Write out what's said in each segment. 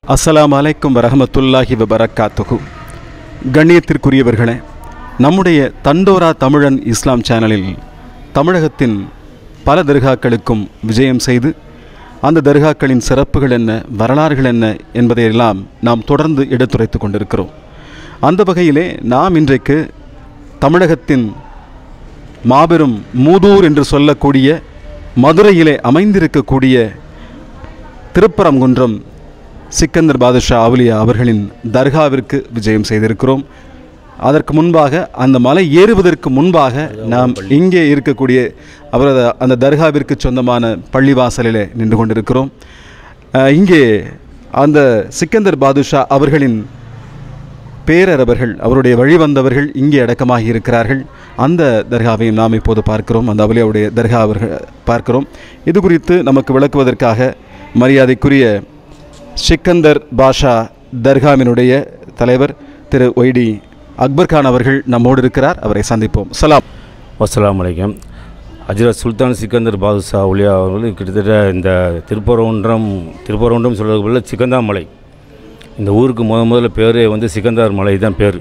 அஸ்ஸலாமு அலைக்கும் வரஹமத்துல்லாஹி வபரக்காத்துஹு கண்ணியத்திற்குரியவர்களே நம்முடைய தண்டோரா தமிழன் இஸ்லாம் சேனலில் தமிழகத்தின் பல தர்காக்களுக்கும் விஜயம் செய்து அந்த தர்காக்களின் சிறப்புகள் என்ன வரலாறுகள் என்ன என்பதையெல்லாம் நாம் தொடர்ந்து எடுத்துரைத்து கொண்டிருக்கிறோம் அந்த வகையிலே நாம் இன்றைக்கு தமிழகத்தின் மாபெரும் மூதூர் என்று சொல்லக்கூடிய மதுரையிலே அமைந்திருக்கக்கூடிய திருப்பரங்குன்றம் சிக்கந்தர் பாதுஷா அவுலியா அவர்களின் தர்காவிற்கு விஜயம் செய்திருக்கிறோம் அதற்கு முன்பாக அந்த மலை ஏறுவதற்கு முன்பாக நாம் இங்கே இருக்கக்கூடிய அவரது அந்த தர்காவிற்கு சொந்தமான பள்ளிவாசலிலே நின்று கொண்டிருக்கிறோம் அஹ், இங்கே அந்த சிக்கந்தர் பாதுஷா அவர்களின் பேரரவர்கள் அவருடைய வழிவந்தவர்கள் இங்கே அடக்கமாகி இருக்கிறார்கள் அந்த தர்காவையும் நாம் இப்போது பார்க்கிறோம் அந்த அவலியாவுடைய தர்கா அவர்கள் பார்க்கிறோம் இது குறித்து நமக்கு விளக்குவதற்காக மரியாதைக்குரிய சிக்கந்தர் பாஷா தர்காவினுடைய தலைவர் திரு ஒய்டி அக்பர் கான் அவர்கள் நம்மோடு இருக்கிறார் அவரை சந்திப்போம் சலாம் அஸ்ஸலாமு அலைக்கும் ஹஜ்ரத் சுல்தான் சிக்கந்தர் பாதுஷா ஒளியா அவர்கள் கிட்டத்தட்ட இந்த திருப்பரங்குன்றம் திருப்பரங்குன்றம் சொல்கிறதுக்கு பதிலா சிக்கந்தார் மலை இந்த ஊருக்கு முத முதல்ல பேர் வந்து சிக்கந்தார் மலை தான் பேர்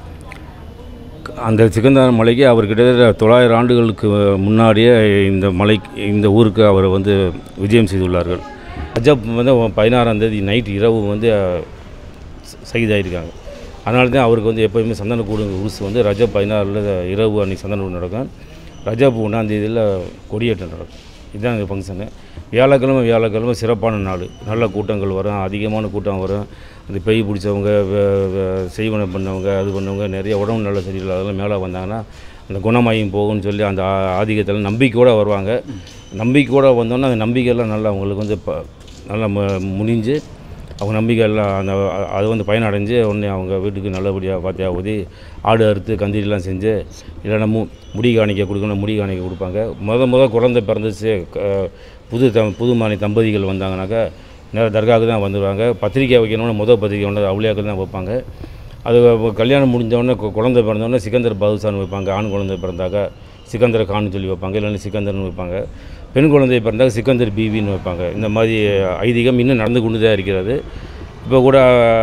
அந்த சிக்கந்தார் மலைக்கு அவர் கிட்டத்தட்ட தொள்ளாயிரம் ஆண்டுகளுக்கு முன்னாடியே இந்த மலை இந்த ஊருக்கு அவர் வந்து விஜயம் செய்துள்ளார்கள் ரஜப் வந்து பதினாறாம் தேதி நைட் இரவு வந்து சகிதாயிருக்காங்க அதனால தான் அவருக்கு வந்து எப்போயுமே சந்தனக்கூடு உருசு வந்து ரஜப் பதினாறில் இரவு அன்றைக்கி சந்தனக்கூடு நடக்கும் ரஜப் ஒன்றாந்தேதியில் கொடியேற்றம் நடக்கும் இதுதான் இந்த ஃபங்க்ஷனு வியாழக்கிழமை வியாழக்கிழமை சிறப்பான நாள் நல்ல கூட்டங்கள் வரும் அதிகமான கூட்டம் வரும் அந்த பெய் பிடிச்சவங்க வே- வே- செய்வனை பண்ணவங்க அது பண்ணவங்க நிறைய உடம்பு நல்ல சரியில்லை அதெல்லாம் மேலே வந்தாங்கன்னா அந்த குணமாயும் போகும்னு சொல்லி அந்த ஆ- ஆதிக்கத்தில் நம்பிக்கையோடு வருவாங்க நம்பிக்கையோடு வந்தோன்னா அந்த நம்பிக்கையெல்லாம் நல்லா அவங்களுக்கு வந்து ப நல்லா மு முடிஞ்சு அவங்க நம்பிக்கை எல்லாம் அந்த அ- அது வந்து பயனடைஞ்சு உடனே அவங்க வீட்டுக்கு நல்லபடியாக பார்த்தியா ஊதி ஆடு அறுத்து கந்திரிலாம் செஞ்சு இல்லைன்னா மு முடி காணிக்க கொடுக்கணும் முடி காணிக்க கொடுப்பாங்க முத முத குழந்தை பிறந்துச்சு க- புது த புது மாநில தம்பதிகள் வந்தாங்கனாக்கா நேரம் தர்காவுக்கு தான் வந்துடுவாங்க பத்திரிக்கை வைக்கணும்னு முதல் பத்திரிக்கை ஒன்று அவுளியாக்கள் தான் வைப்பாங்க அது வ- கல்யாணம் முடிஞ்சவொடனே கு- குழந்தை பிறந்தவொடனே சிக்கந்தர் பாதுசான்னு வைப்பாங்க ஆண் குழந்தை பிறந்தாக்கா சிக்கந்தர் கான்னு சொல்லி வைப்பாங்க இல்லைன்னா சிக்கந்தர்னு வைப்பாங்க பெண் குழந்தை பிறந்தாக்க சிக்கந்தர் பீவின்னு வைப்பாங்க இந்த மாதிரி ஐதீகம் இன்னும் நடந்து கொண்டு தான் இருக்கிறது இப்போ கூட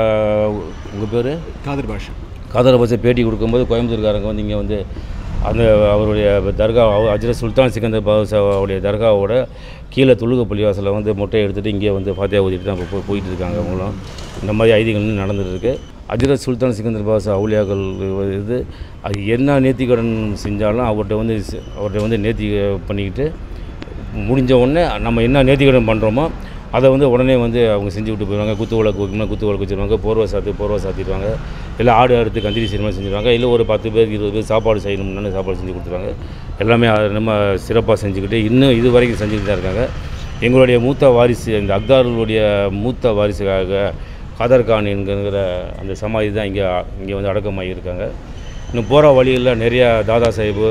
உங்கள் பேர் காதர் பாஷா காதர பஸ்ஸை பேட்டி கொடுக்கும்போது கோயம்புத்தூர்காரங்க வந்து இங்கே வந்து அந்த அவருடைய தர்கா அவ- ஹஜ்ரத் சுல்தான் சிக்கந்தர் பாதுஷாவுடைய தர்காவோட கீழே துளுக பள்ளிவாசலில் வந்து மொட்டையை எடுத்துகிட்டு இங்கே வந்து ஃபாத்தியா ஊதிட்டு தான் இப்போ போய் போயிட்டு இருக்காங்க அவங்களும் இந்த மாதிரி ஐதீகங்கள் இன்னும் நடந்துட்டு இருக்கு ஹஜ்ரத் சுல்தான் சிக்கந்தர் பாதுஷா அவுலியாக்கள் இது அது என்ன நேர்த்திக்கடன் செஞ்சாலும் அவர்கிட்ட வந்து சி- அவர்கிட்ட வந்து நேர்த்தி பண்ணிக்கிட்டு முடிஞ்ச உடனே நம்ம என்ன நேர்த்திக்கடன் பண்ணுறோமோ அதை வந்து உடனே வந்து அவங்க செஞ்சு விட்டு போயிடுவாங்க குத்து விளக்கு வைக்கணும்னா குத்து விளக்கு வச்சுருவாங்க போர்வை சாத்து போர்வை சாத்திடுவாங்க இல்லை ஆடு அறுத்து கந்திரி செய்யணும்னு செஞ்சுருவாங்க இல்லை ஒரு பத்து பேருக்கு இருபது பேர் சாப்பாடு செய்யணும்னு சாப்பாடு செஞ்சு கொடுத்துருவாங்க எல்லாமே அதை நம்ம சிறப்பாக செஞ்சுக்கிட்டு இன்னும் இது வரைக்கும் செஞ்சுக்கிட்டு தான் இருக்காங்க எங்களுடைய மூத்த வாரிசு இந்த அக்தார்களுடைய மூத்த வாரிசுக்காக காதர் கான் என்கிற அந்த சமாதி தான் இங்கே இங்கே வந்து அடக்கமாகி இருக்காங்க இன்னும் போகிற வழியில் நிறையா தாதா சாஹிபு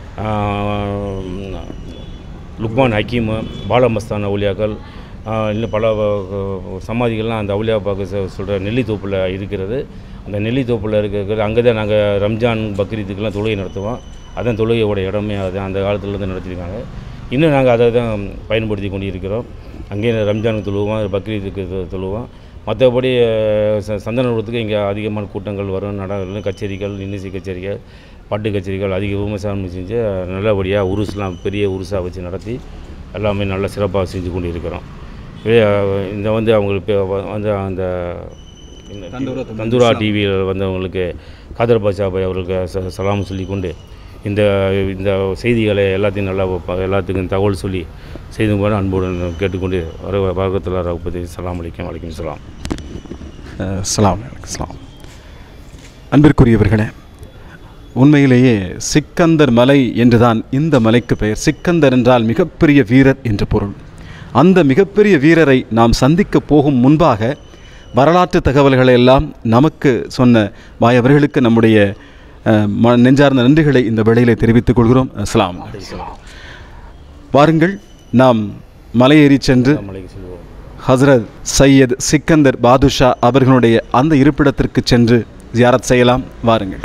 ஆஹ், லுக்மான் ஹக்கீமு பாலமஸ்தான் அவுலியாக்கள் ஆஹ், இன்னும் பல வ- சமாதிகள்லாம் அந்த அவுலியா பாக்கு சொல்கிற நெல்லித்தோப்பில் இருக்கிறது அந்த நெல்லித்தோப்பில் இருக்கிறது அங்கே தான் நாங்கள் ரம்ஜான் பக்ரீத்துக்கெல்லாம் தொழுகை நடத்துவோம் அதான் தொழுகையோட இடமே அது அந்த காலத்துலேருந்து நடத்தியிருக்காங்க இன்னும் நாங்கள் அதை தான் பயன்படுத்தி கொண்டு இருக்கிறோம் அங்கேயே ரம்ஜானுக்கு தொழுவோம் பக்ரீத்துக்கு தொ- தொழுவோம் மற்றபடி ச- சந்தனபுரத்துக்கு இங்கே அதிகமான கூட்டங்கள் வரும் நட கச்சேரிகள் இன்னிசை கச்சேரிகள் பாட்டு கச்சேரிகள் அதிக விமர்சனம் செஞ்சு நல்லபடியாக உருஸ்லாம் பெரிய உருசாக வச்சு நடத்தி எல்லாமே நல்ல சிறப்பாக செஞ்சு கொண்டு இருக்கிறோம் இதே, இந்த வந்து அவங்களுக்கு பே- வ- வந்து அந்த இந்த தந்தூரா தமிழ் தந்துரா டிவியில் வந்தவங்களுக்கு காதர் பாஷா பாய் அவர்களுக்கு ச- சலாம் சொல்லிக்கொண்டு இந்த இந்த செய்திகளை எல்லாத்தையும் நல்லா ப- எல்லாத்துக்கும் தகவல் சொல்லி செய்து போன அன்புடன் கேட்டுக்கொண்டு வர வரகத்தில் ரகுபதி சலாம் அலைக்கும் வலைக்கும் சலாம் அஹ், சலாம் சலாம் அன்பிற்குரியவர்களே உண்மையிலேயே சிக்கந்தர் மலை என்றுதான் இந்த மலைக்கு பெயர் சிக்கந்தர் என்றால் மிகப்பெரிய வீரர் என்று பொருள் அந்த மிகப்பெரிய வீரரை நாம் சந்திக்க போகும் முன்பாக வரலாற்று தகவல்களை எல்லாம் நமக்கு சொன்ன வாய் அவர்களுக்கு நம்முடைய அஹ், ம- நெஞ்சார்ந்த நன்றிகளை இந்த வேளையிலே தெரிவித்துக் கொள்கிறோம் அஸ்லாம் வாருங்கள் நாம் மலையேறி சென்று மலைக்கு செல்வோம் ஹஸ்ரத் சையத் சிக்கந்தர் பாதுஷா அவர்களுடைய அந்த இருப்பிடத்திற்கு சென்று ஜியாரத் செய்யலாம் வாருங்கள்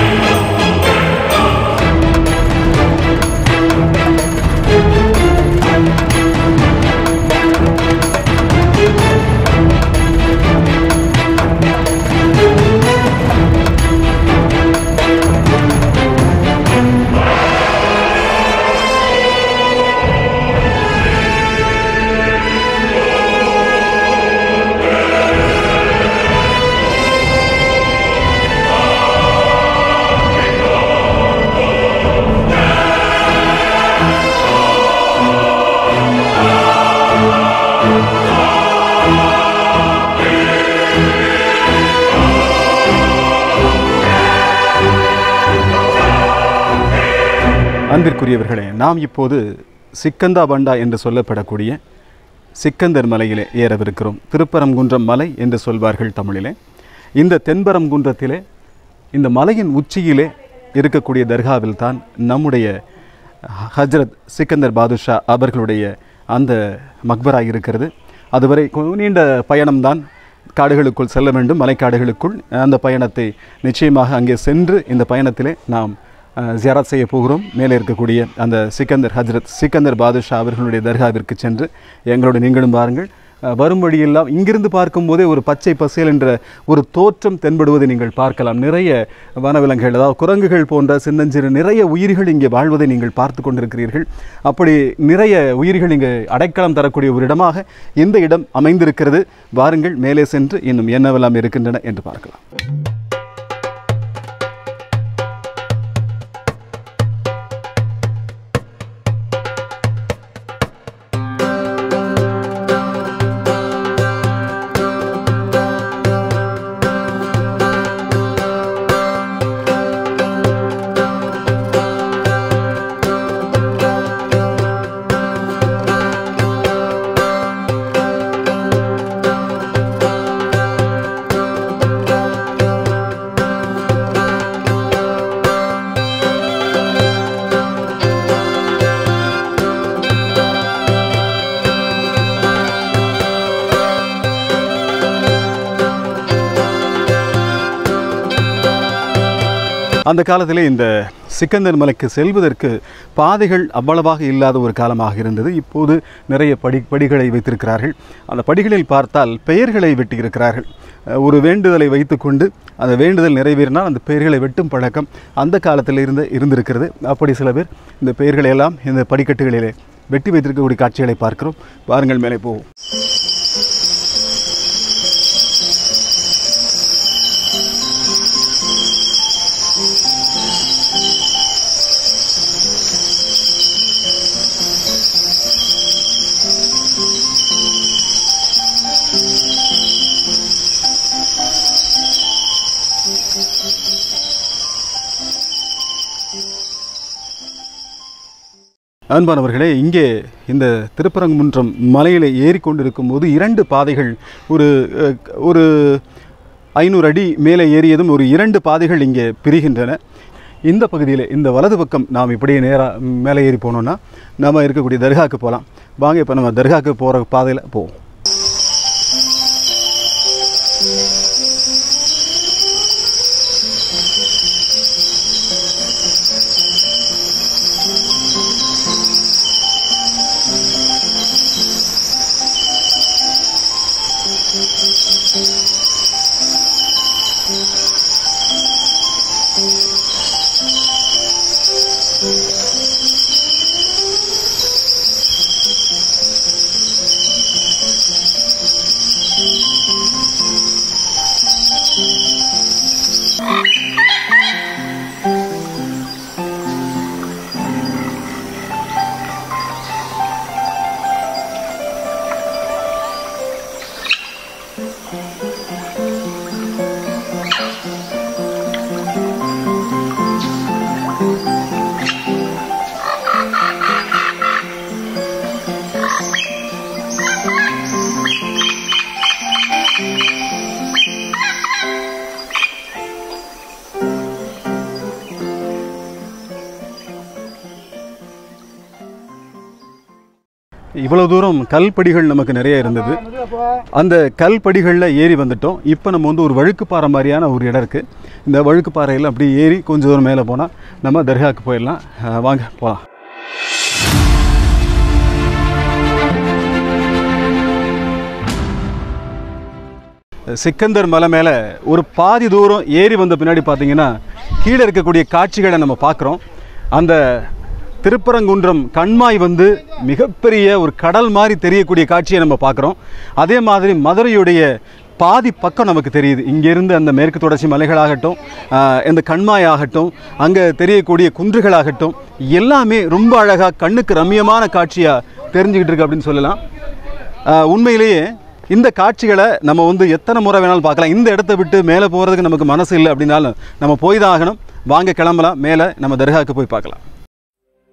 அன்பிற்குரியவர்களே நாம் இப்போது சிக்கந்தா பண்டா என்று சொல்லப்படக்கூடிய சிக்கந்தர் மலையிலே ஏறவிருக்கிறோம் திருப்பரங்குன்றம் மலை என்று சொல்வார்கள் தமிழிலே இந்த தென்பரங்குன்றத்திலே இந்த மலையின் உச்சியிலே இருக்கக்கூடிய தர்காவில் தான் நம்முடைய ஹஜ்ரத் சிக்கந்தர் பாதுஷா அவர்களுடைய அந்த மக்பரா இருக்கிறது அதுவரை கொ- நீண்ட பயணம்தான் காடுகளுக்குள் செல்ல வேண்டும் மலைக்காடுகளுக்குள் அந்த பயணத்தை நிச்சயமாக அங்கே சென்று இந்த பயணத்திலே நாம் அஹ், ஜியாரத் செய்ய போகிறோம் மேலே இருக்கக்கூடிய அந்த சிக்கந்தர் ஹஜ்ரத் சிக்கந்தர் பாதுஷா அவர்களுடைய தர்காவிற்கு சென்று எங்களோட நீங்களும் பாருங்கள் அஹ், வரும் வழியெல்லாம் இங்கிருந்து பார்க்கும்போதே ஒரு பச்சை பசேல் என்ற ஒரு தோற்றம் தென்படுவதை நீங்கள் பார்க்கலாம் நிறைய வனவிலங்குகள் அதாவது குரங்குகள் போன்ற சின்னஞ்சிறு நிறைய உயிர்கள் இங்கே வாழ்வதை நீங்கள் பார்த்து கொண்டிருக்கிறீர்கள் அப்படி நிறைய உயிர்கள் இங்கே அடைக்கலம் தரக்கூடிய ஒரு இடமாக இந்த இடம் அமைந்திருக்கிறது வாருங்கள் மேலே சென்று இன்னும் என்னவெல்லாம் இருக்கின்றன என்று பார்க்கலாம் அந்த காலத்திலே இந்த சிக்கந்தர் மலைக்கு செல்வதற்கு பாதைகள் அவ்வளவாக இல்லாத ஒரு காலமாக இருந்தது இப்போது நிறைய படி படிகளை வைத்திருக்கிறார்கள் அந்த படிகளில் பார்த்தால் பெயர்களை வெட்டியிருக்கிறார்கள் அஹ், ஒரு வேண்டுதலை வைத்துக்கொண்டு அந்த வேண்டுதல் நிறைவேறினால் அந்த பெயர்களை வெட்டும் பழக்கம் அந்த காலத்தில் இருந்து இருந்திருக்கிறது அப்படி சில பேர் இந்த பெயர்களை எல்லாம் இந்த படிக்கட்டுகளிலே வெட்டி வைத்திருக்கக்கூடிய காட்சிகளை பார்க்கிறோம் பாருங்கள் மேலே போவோம் அன்பானவர்களே இங்கே இந்த திருப்பரங்குன்றம் மலையில் ஏறிக்கொண்டிருக்கும் போது இரண்டு பாதைகள் ஒரு அஹ், ஒரு ஐநூறு அடி மேலே ஏறியதும் ஒரு இரண்டு பாதைகள் இங்கே பிரிகின்றன இந்த பகுதியில் இந்த வலது பக்கம் நாம் இப்படியே நேராக மேலே ஏறி போனோம்னா நாம் இருக்கக்கூடிய தர்காக்கு போகலாம் வாங்க இப்போ நம்ம தர்காக்கு போகிற பாதையில் போவோம் இவ்வளவு தூரம் கல்படிகள் நமக்கு நிறைய இருந்தது அந்த கல்படிகளில் ஏறி வந்துட்டோம் இப்போ நம்ம வந்து ஒரு வழுக்குப்பாறை மாதிரியான ஒரு இடம் இருக்குது இந்த வழுக்குப்பாறையில் அப்படி ஏறி கொஞ்சம் தூரம் மேலே போனால் நம்ம தர்காவுக்கு போயிடலாம் அஹ் வாங்க போகலாம் சிக்கந்தர் மலை மேலே ஒரு பாதி தூரம் ஏறி வந்த பின்னாடி பார்த்தீங்கன்னா கீழே இருக்கக்கூடிய காட்சிகளை நம்ம பார்க்குறோம் அந்த திருப்பரங்குன்றம் கண்மாய் வந்து மிகப்பெரிய ஒரு கடல் மாதிரி தெரியக்கூடிய காட்சியை நம்ம பார்க்குறோம் அதே மாதிரி மதுரையுடைய பாதி பக்கம் நமக்கு தெரியுது இங்கேருந்து அந்த மேற்கு தொடர்ச்சி மலைகளாகட்டும் ஆஹ், இந்த கண்மாய் ஆகட்டும் அங்கே தெரியக்கூடிய குன்றுகளாகட்டும் எல்லாமே ரொம்ப அழகாக கண்ணுக்கு ரம்மியமான காட்சியாக தெரிஞ்சுக்கிட்டு இருக்கு அப்படின்னு சொல்லலாம் ஆஹ், உண்மையிலேயே இந்த காட்சிகளை நம்ம வந்து எத்தனை முறை வேணாலும் பார்க்கலாம் இந்த இடத்த விட்டு மேலே போகிறதுக்கு நமக்கு மனசு இல்லை அப்படின்னாலும் நம்ம போய் தான் ஆகணும் வாங்க கிளம்பலாம் மேலே நம்ம தர்காவுக்கு போய் பார்க்கலாம்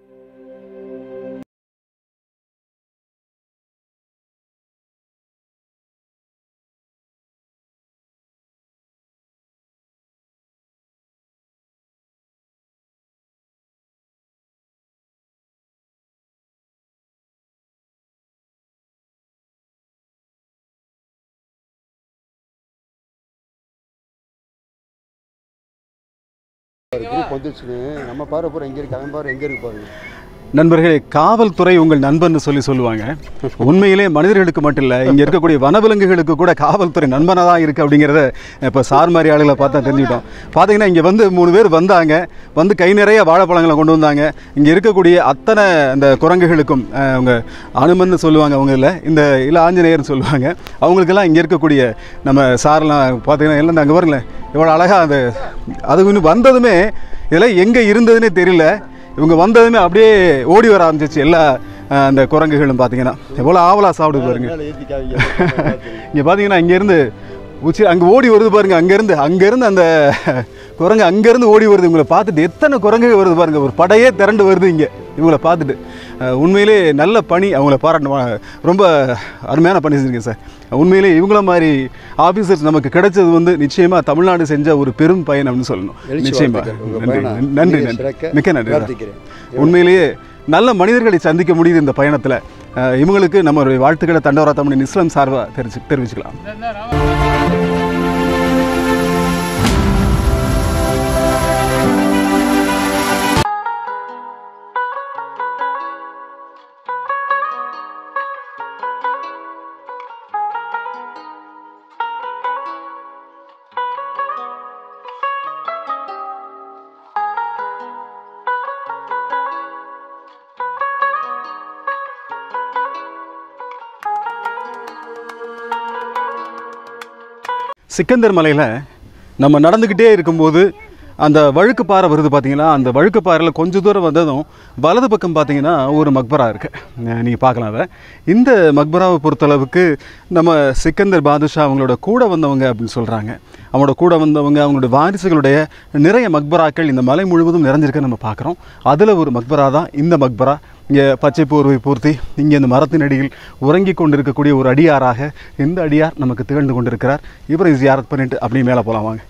குரூப் வந்துச்சுன்னு நம்ம பாரு பூரா எங்கே இருக்கு அவன் பாரு எங்கே இருக்கு பாருங்க நண்பர்களே காவல்துறை உங்கள் நண்பன்னு சொல்லி சொல்லுவாங்க உண்மையிலே மனிதர்களுக்கு மட்டும் இல்லை இங்கே இருக்கக்கூடிய வனவிலங்குகளுக்கு கூட காவல்துறை நண்பனாக தான் இருக்குது அப்படிங்கிறத இப்போ சார் மாதிரி ஆளுகளை பார்த்தா தெரிஞ்சுக்கிட்டோம் பார்த்தீங்கன்னா இங்கே வந்து மூணு பேர் வந்தாங்க வந்து கை நிறைய வாழைப்பழங்களை கொண்டு வந்தாங்க இங்கே இருக்கக்கூடிய அத்தனை அந்த குரங்குகளுக்கும் அஹ், அவங்க அனுமன் சொல்லுவாங்க அவங்க இல்லை இந்த இல்லை ஆஞ்சநேயர்னு சொல்லுவாங்க அவங்களுக்கெல்லாம் இங்கே இருக்கக்கூடிய நம்ம சார்லாம் பார்த்தீங்கன்னா எல்லாம் அங்கே பாருங்களேன் எவ்வளோ அழகாக அந்த அது இன்னும் வந்ததுமே இதெல்லாம் எங்கே இருந்ததுன்னே தெரியல இவங்க வந்ததுமே அப்படியே ஓடி வர ஆரம்பிச்சிச்சு எல்லா அஹ், அந்த குரங்குகளும் பார்த்தீங்கன்னா எவ்வளோ ஆவலாக சாப்பிடுது பாருங்க மேலே ஏற்றிக்காதீங்க இங்கே பார்த்தீங்கன்னா இங்கேருந்து உச்சி அங்கே ஓடி வருது பாருங்க அங்கேருந்து அங்கேருந்து அந்த குரங்கு அங்கேருந்து ஓடி வருது இவங்களை பார்த்துட்டு எத்தனை குரங்கு வருது பாருங்க ஒரு படையே திரண்டு வருது இங்கே இவங்கள பார்த்துட்டு அஹ், உண்மையிலே நல்ல பணி அவங்கள பாராட்டணும் ரொம்ப அருமையான பணி செஞ்சுருக்கேன் சார் உண்மையிலே இவங்கள மாதிரி ஆஃபீஸர்ஸ் நமக்கு கிடைச்சது வந்து நிச்சயமாக தமிழ்நாடு செஞ்ச ஒரு பெரும் பயன் அப்படின்னு சொல்லணும் எழுச்சி நிச்சயமா வாழ்த்துக்கள். உங்க நன்றி பயணம் நன்றி நீங்க நன்றி சிறக்க மிக்க நன்றி சார். பிரார்த்திக்கிறேன். உண்மையிலேயே நல்ல மனிதர்களை சந்திக்க முடியுது இந்த பயணத்தில் இவங்களுக்கு நம்மளுடைய வாழ்த்துக்களை தண்டவரா தமிழ் இஸ்லாம் சார்பாக தெரிவிச்சு தெரிவிச்சுக்கலாம் சிக்கந்தர் மலையில் நம்ம நடந்துக்கிட்டே இருக்கும்போது அந்த வழுக்கு பாறை வருது பார்த்தீங்களா அந்த வழுக்கு பாறையில் கொஞ்ச தூரம் வந்ததும் வலது பக்கம் பார்த்தீங்கன்னா ஒரு மக்பரா இருக்குது நீங்கள் பார்க்கலாம் அதை இந்த மக்பராவை பொறுத்தளவுக்கு நம்ம சிக்கந்தர் பாதுஷா அவங்களோட கூட வந்தவங்க அப்படின்னு சொல்கிறாங்க அவங்களோட கூட வந்தவங்க அவங்களோட வாரிசுகளுடைய நிறைய மக்பராக்கள் இந்த மலை முழுவதும் நிறைஞ்சிருக்க நம்ம பார்க்குறோம் அதில் ஒரு மக்பரா தான் இந்த மக்பரா இங்கே பச்சை போர்வை பூர்த்தி இங்கே இந்த மரத்தின் அடியில் உறங்கி கொண்டிருக்கக்கூடிய ஒரு அடியாராக இந்த அடியார் நமக்கு திகழ்ந்து கொண்டிருக்கிறார் இவரை ஜியாரத் பண்ணிட்டு அப்படியே மேலே போகலாம் வாங்க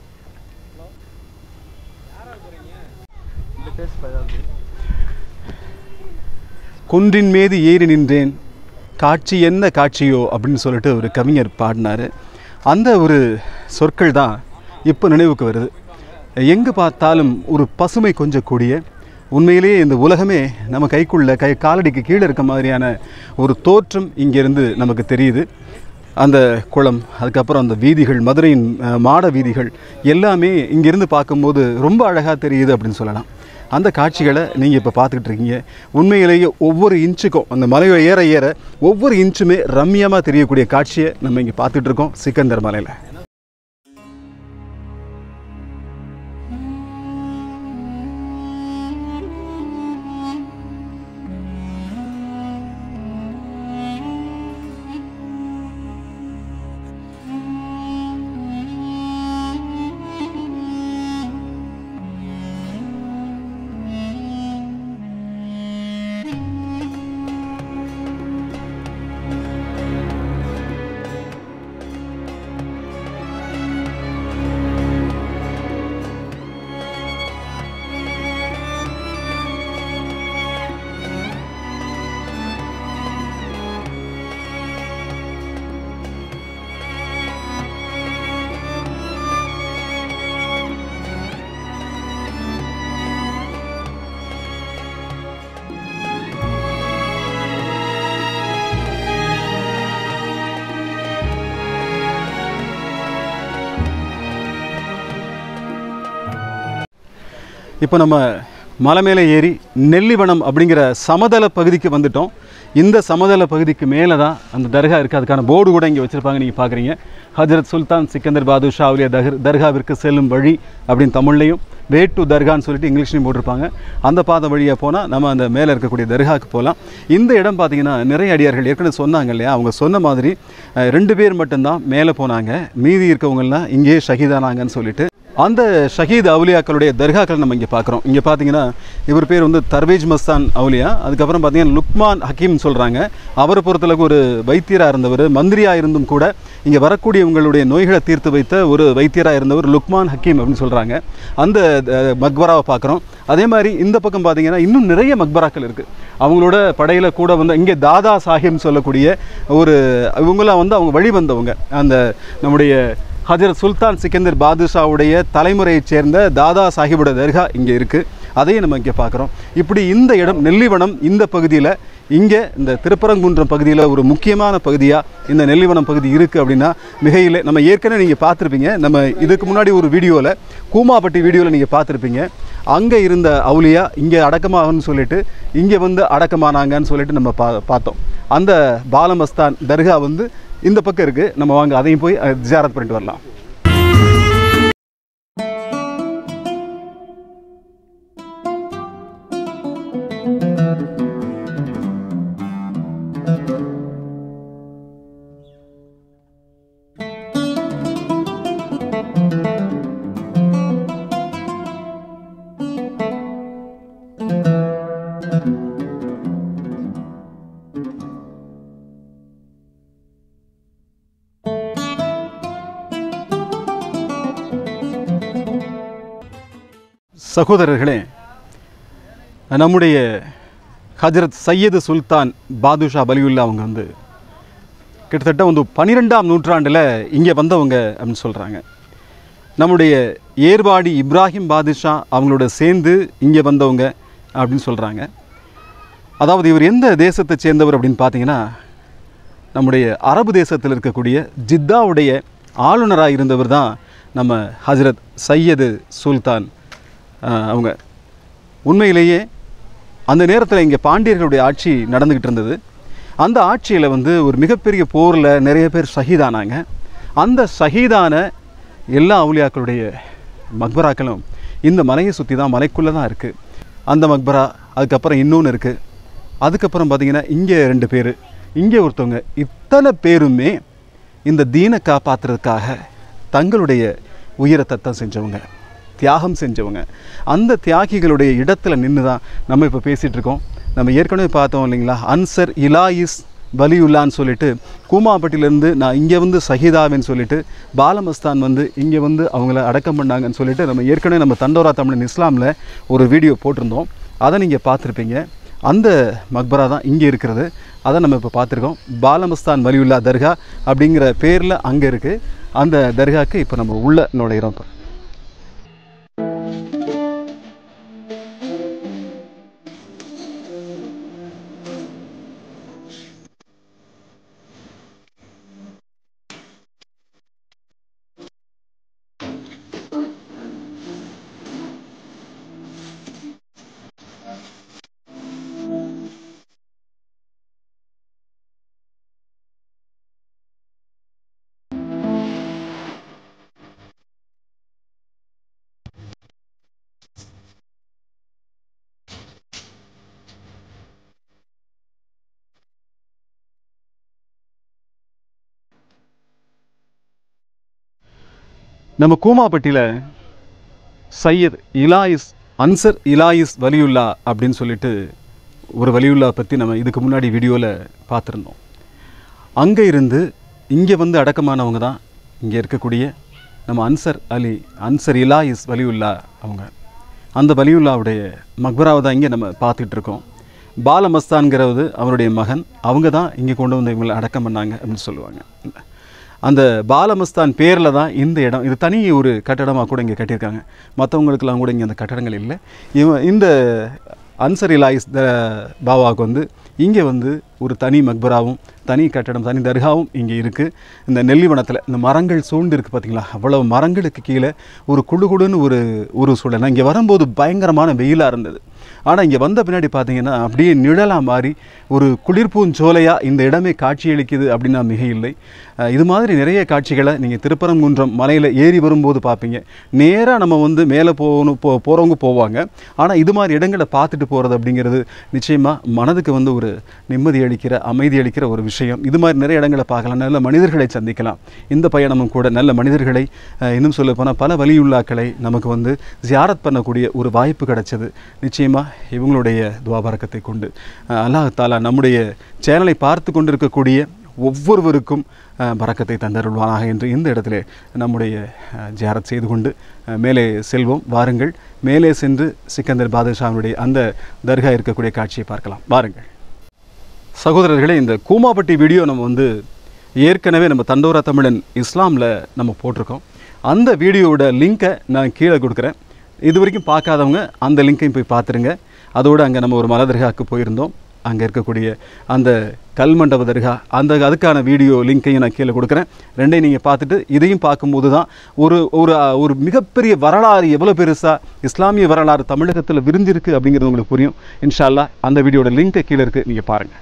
குன்றின் மீது ஏறி நின்றேன் காட்சி என்ன காட்சியோ அப்படின்னு சொல்லிட்டு ஒரு கவிஞர் பாடினார் அந்த ஒரு சொற்கள் தான் இப்போ நினைவுக்கு வருது எங்கே பார்த்தாலும் ஒரு பசுமை கொஞ்சம் கூடிய உண்மையிலேயே இந்த உலகமே நம்ம கைக்குள்ள கை காலடிக்கு கீழே இருக்க மாதிரியான ஒரு தோற்றம் இங்கேருந்து நமக்கு தெரியுது அந்த குளம் அதுக்கப்புறம் அந்த வீதிகள் மதுரையின் அஹ், மாட வீதிகள் எல்லாமே இங்கேருந்து பார்க்கும்போது ரொம்ப அழகாக தெரியுது அப்படின்னு சொல்லலாம் அந்த காட்சிகளை நீங்கள் இப்போ பார்த்துக்கிட்டு இருக்கீங்க உண்மையிலேயே ஒவ்வொரு இன்ச்சுக்கும் அந்த மலையை ஏற ஏற ஒவ்வொரு இன்ச்சுமே ரம்மியமாக தெரியக்கூடிய காட்சியை நம்ம இங்கே பார்த்துட்டு இருக்கோம் சிக்கந்தர் மலையில் இப்போ நம்ம மலை மேலே ஏறி நெல்லிவனம் அப்படிங்கிற சமதள பகுதிக்கு வந்துட்டோம் இந்த சமதள பகுதிக்கு மேலே தான் அந்த தர்கா இருக்குது அதுக்கான போர்டு கூட இங்கே வச்சுருப்பாங்க நீங்கள் பார்க்குறீங்க ஹஜரத் சுல்தான் சிக்கந்தர் பாதுஷா அவுலியா தஹர் தர்காவிற்கு செல்லும் வழி அப்படின்னு தமிழ்லையும் வே டு தர்கான்னு சொல்லிட்டு இங்கிலீஷ்லையும் போட்டிருப்பாங்க அந்த பாதை வழியாக போனால் நம்ம அந்த மேலே இருக்கக்கூடிய தர்காவுக்கு போகலாம் இந்த இடம் பார்த்தீங்கன்னா நிறைய அடியார்கள் ஏற்கனவே சொன்னாங்க இல்லையா அவங்க சொன்ன மாதிரி அஹ், ரெண்டு பேர் மட்டும்தான் மேலே போனாங்க மீதி இருக்கவங்கலாம் இங்கேயே ஷஹீதானாங்கன்னு சொல்லிட்டு அந்த ஷஹீத் அவுலியாக்களுடைய தர்காக்களை நம்ம இங்கே பார்க்குறோம் இங்கே பார்த்தீங்கன்னா இவர் பேர் வந்து தர்வேஜ் மஸ்தான் அவுலியா அதுக்கப்புறம் பார்த்தீங்கன்னா லுக்மான் ஹக்கீம் சொல்கிறாங்க அவரை பொறுத்தளவுக்கு ஒரு வைத்தியராக இருந்தவர் மந்திரியாக இருந்தும் கூட இங்கே வரக்கூடியவங்களுடைய நோய்களை தீர்த்து வைத்த ஒரு வைத்தியராக இருந்தவர் லுக்மான் ஹக்கீம் அப்படின்னு சொல்கிறாங்க அந்த அஹ், மக்பராவை பார்க்குறோம் அதே மாதிரி இந்த பக்கம் பார்த்தீங்கன்னா இன்னும் நிறைய மக்பராக்கள் இருக்குது அவங்களோட படையில் கூட வந்து இங்கே தாதா சாஹிப்னு சொல்லக்கூடிய ஒரு இவங்களாம் வந்து அவங்க வழி வந்தவங்க அந்த நம்முடைய ஹஜரத் சுல்தான் சிக்கந்தர் பாதுஷாவுடைய தலைமுறையைச் சேர்ந்த தாதா சாஹிபோட தர்கா இங்கே இருக்குது அதையும் நம்ம இங்கே பார்க்குறோம் இப்படி இந்த இடம் நெல்லிவனம் இந்த பகுதியில் இங்கே இந்த திருப்பரங்குன்றம் பகுதியில் ஒரு முக்கியமான பகுதியாக இந்த நெல்லிவனம் பகுதி இருக்குது அப்படின்னா மிகையில் நம்ம ஏற்கனவே நீங்கள் பார்த்துருப்பீங்க நம்ம இதுக்கு முன்னாடி ஒரு வீடியோவில் கூமாப்பட்டி வீடியோவில் நீங்கள் பார்த்துருப்பீங்க அங்கே இருந்த அவுலியா இங்கே அடக்கமாகன்னு சொல்லிட்டு இங்கே வந்து அடக்கமானாங்கன்னு சொல்லிட்டு நம்ம பா பார்த்தோம் அந்த பாலமஸ்தான் தர்கா வந்து இந்த பக்கம் இருக்குது நம்ம வாங்க அதையும் போய் அஹ், ஜியாரத் பண்ணிட்டு வரலாம் சகோதரர்களே நம்முடைய ஹஜரத் சையது சுல்தான் பாதுஷா பலியுல்லா அவங்க வந்து கிட்டத்தட்ட வந்து பன்னிரெண்டாம் நூற்றாண்டில் இங்கே வந்தவங்க அப்படின்னு சொல்கிறாங்க நம்முடைய ஏர்வாடி இப்ராஹிம் பாதுஷா அவங்களோட சேர்ந்து இங்கே வந்தவங்க அப்படின்னு சொல்கிறாங்க அதாவது இவர் எந்த தேசத்தை சேர்ந்தவர் அப்படின்னு பார்த்தீங்கன்னா நம்முடைய அரபு தேசத்தில் இருக்கக்கூடிய ஜித்தாவுடைய ஆளுநராக இருந்தவர் தான் நம்ம ஹஜரத் சையது சுல்தான் ஆஹ், அவங்க உண்மையிலேயே அந்த நேரத்தில் இங்கே பாண்டியர்களுடைய ஆட்சி நடந்துக்கிட்டு இருந்தது அந்த ஆட்சியில் வந்து ஒரு மிகப்பெரிய போரில் நிறைய பேர் ஷஹீதானாங்க அந்த ஷஹீதான எல்லா அவுலியாக்களுடைய மக்பராக்களும் இந்த மலையை சுற்றி தான் மலைக்குள்ளே தான் இருக்குது அந்த மக்பரா அதுக்கப்புறம் இன்னொன்று இருக்குது அதுக்கப்புறம் பார்த்தீங்கன்னா இங்கே ரெண்டு பேர் இங்கே ஒருத்தவங்க இத்தனை பேருமே இந்த தீனை காப்பாற்றுறதுக்காக தங்களுடைய உயிரை தத்தம் செஞ்சவங்க தியாகம் செஞ்சவங்க அந்த தியாகிகளுடைய இடத்துல நின்று தான் நம்ம இப்போ பேசிகிட்டு இருக்கோம் நம்ம ஏற்கனவே பார்த்தோம் இல்லைங்களா அன்சர் இலாயிஸ் பலியுல்லான்னு சொல்லிட்டு கூமாப்பட்டிலேருந்து நான் இங்கே வந்து சஹிதாவின்னு சொல்லிட்டு பாலமஸ்தான் வந்து இங்கே வந்து அவங்கள அடக்கம் பண்ணாங்கன்னு சொல்லிட்டு நம்ம ஏற்கனவே நம்ம தண்டோரா தமிழன் இஸ்லாமில் ஒரு வீடியோ போட்டிருந்தோம் அதை நீங்கள் பார்த்துருப்பீங்க அந்த மக்பரா தான் இங்கே இருக்கிறது அதை நம்ம இப்போ பார்த்துருக்கோம் பாலமஸ்தான் வலியுல்லா தர்கா அப்படிங்கிற பேரில் அங்கே இருக்குது அந்த தர்காக்கு இப்போ நம்ம உள்ள நுழையிறோம் இப்போ நம்ம கூமாப்பட்டியில் சையத் இலாயிஸ் அன்சர் இலாயிஸ் வலியுல்லா அப்படின்னு சொல்லிட்டு ஒரு வலியுல்லா பற்றி நம்ம இதுக்கு முன்னாடி வீடியோவில் பார்த்துருந்தோம் அங்கே இருந்து இங்கே வந்து அடக்கமானவங்க தான் இங்கே இருக்கக்கூடிய நம்ம அன்சர் அலி அன்சர் இலாயிஸ் வலியுல்லா அவங்க அந்த வலியுல்லாவுடைய மக்பராவை தான் இங்கே நம்ம பார்த்துட்டு இருக்கோம் பாலமஸ்தான்கிறவது அவருடைய மகன் அவங்க தான் இங்கே கொண்டு வந்து இவங்களை அடக்கம் பண்ணாங்க அப்படின்னு சொல்லுவாங்க அந்த பாலமஸ்தான் பேரில் தான் இந்த இடம் இது தனி ஒரு கட்டடமாக கூட இங்கே கட்டியிருக்காங்க மற்றவங்களுக்கெல்லாம் கூட இங்கே அந்த கட்டடங்கள் இல்லை இவன் இந்த அன்சர் இலாயிஸ் த பாபாவுக்கு வந்து இங்கே வந்து ஒரு தனி மக்பராவும் தனி கட்டடம் தனி தர்காவும் இங்கே இருக்குது இந்த நெல்லிவனத்தில் இந்த மரங்கள் சூழ்ந்து இருக்குது பார்த்தீங்களா அவ்வளவு மரங்களுக்கு கீழே ஒரு குடு குடுன்னு ஒரு ஒரு சூழல் நான் இங்கே வரும்போது பயங்கரமான வெயிலாக இருந்தது ஆனால் இங்கே வந்த பின்னாடி பார்த்தீங்கன்னா அப்படியே நிழலாக மாறி ஒரு குளிர்பூஞ்சோலையாக இந்த இடமே காட்சியளிக்குது அப்படின்னா மிக இல்லை அஹ் இது மாதிரி நிறைய காட்சிகளை நீங்கள் திருப்பரங்குன்றம் மலையில் ஏறி வரும்போது பார்ப்பீங்க நேராக நம்ம வந்து மேலே போகணும் போ போகிறவங்க போவாங்க ஆனால் இது மாதிரி இடங்களை பார்த்துட்டு போகிறது அப்படிங்கிறது நிச்சயமாக மனதுக்கு வந்து ஒரு நிம்மதி அளிக்கிற அமைதி அளிக்கிற ஒரு விஷயம் இது மாதிரி நிறைய இடங்களை பார்க்கலாம் நல்ல மனிதர்களை சந்திக்கலாம் இந்த பயணமும் கூட நல்ல மனிதர்களை அஹ், இன்னும் சொல்ல போனால் பல வலியுள்ளாக்களை நமக்கு வந்து ஜியாரத் பண்ணக்கூடிய ஒரு வாய்ப்பு கிடைச்சது நிச்சயமாக இவங்களுடைய துவாபரக்கத்தை கொண்டு அஹ், அல்லாஹ் தாலா நம்முடைய சேனலை பார்த்து கொண்டிருக்கக்கூடிய ஒவ்வொருவருக்கும் அஹ், பரக்கத்தை தந்தருள்வானாக என்று இந்த இடத்திலே நம்முடைய அஹ், ஜியாரத் செய்து கொண்டு அஹ், மேலே செல்வோம் வாருங்கள் மேலே சென்று சிக்கந்தர் பாதுஷாவினுடைய அந்த தர்கா இருக்கக்கூடிய காட்சியை பார்க்கலாம் வாருங்கள் சகோதரர்களே இந்த கூமாப்பட்டி வீடியோ நம்ம வந்து ஏற்கனவே நம்ம தண்டோரா தமிழன் இஸ்லாமில் நம்ம போட்டிருக்கோம் அந்த வீடியோவோட லிங்க்கை நான் கீழே கொடுக்குறேன் இது வரைக்கும் பார்க்காதவங்க அந்த லிங்க்கையும் போய் பார்த்துருங்க அதோடு அங்கே நம்ம ஒரு மலை தர்காவுக்கு போயிருந்தோம் அங்கே இருக்கக்கூடிய அந்த கல்மண்டப தர்கா அந்த அதுக்கான வீடியோ லிங்க்கையும் நான் கீழே கொடுக்குறேன் ரெண்டையும் நீங்கள் பார்த்துட்டு இதையும் பார்க்கும்போது தான் ஒரு ஒரு ஒரு மிகப்பெரிய வரலாறு எவ்வளோ பெருசாக இஸ்லாமிய வரலாறு தமிழகத்தில் விரிஞ்சிருக்கு அப்படிங்கிறது உங்களுக்கு புரியும் இன்ஷா அல்லாஹ் அந்த வீடியோட லிங்க்கை கீழே இருக்குது நீங்கள் பாருங்கள்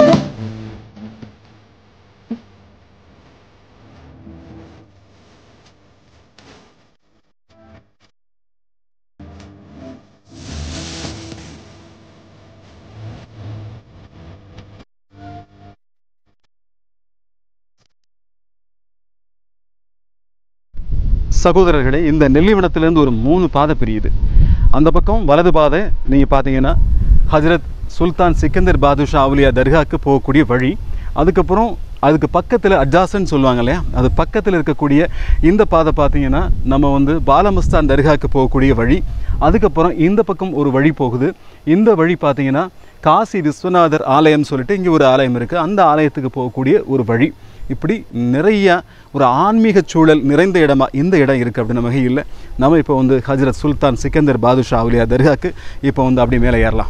சகோதரர்களே இந்த நெல்லிவனத்திலேருந்து ஒரு மூணு பாதை பிரியுது அந்த பக்கம் வலது பாதை நீங்கள் பார்த்தீங்கன்னா ஹஜரத் சுல்தான் சிக்கந்தர் பாதுஷா அவுலியா தர்காவுக்கு போகக்கூடிய வழி அதுக்கப்புறம் அதுக்கு பக்கத்தில் அட்ஜாசன் சொல்லுவாங்க இல்லையா அது பக்கத்தில் இருக்கக்கூடிய இந்த பாதை பார்த்தீங்கன்னா நம்ம வந்து பாலமஸ்தான் தர்காவுக்கு போகக்கூடிய வழி அதுக்கப்புறம் இந்த பக்கம் ஒரு வழி போகுது இந்த வழி பார்த்தீங்கன்னா காசி விஸ்வநாதர் ஆலயம் சொல்லிட்டு இங்கே ஒரு ஆலயம் இருக்குது அந்த ஆலயத்துக்கு போகக்கூடிய ஒரு வழி இப்படி நிறைய ஒரு ஆன்மீக சூழல் நிறைந்த இடமா இந்த இடம் இருக்குது அப்படின்னு வகையில் நம்ம இப்போ வந்து ஹஜரத் சுல்தான் சிக்கந்தர் பாதுஷா அவுலியா தர்காக்கு இப்போ வந்து அப்படி மேலே ஏறலாம்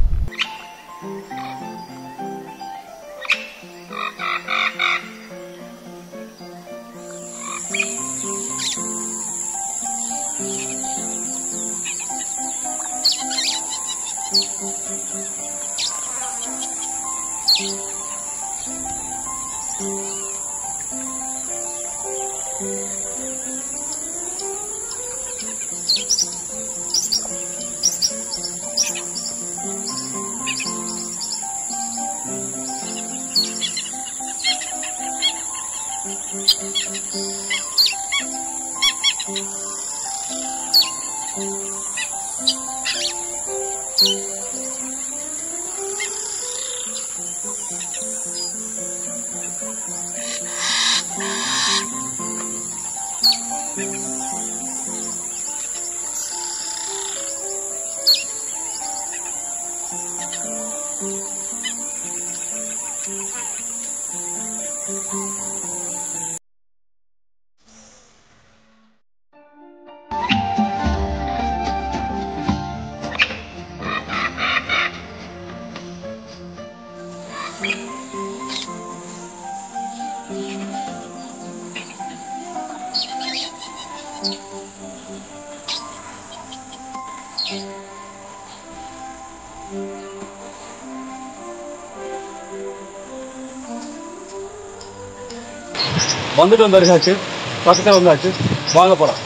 வந்துட்டு வந்தாச்சு பக்கத்தில் வந்தாச்சு வாங்க போகலாம்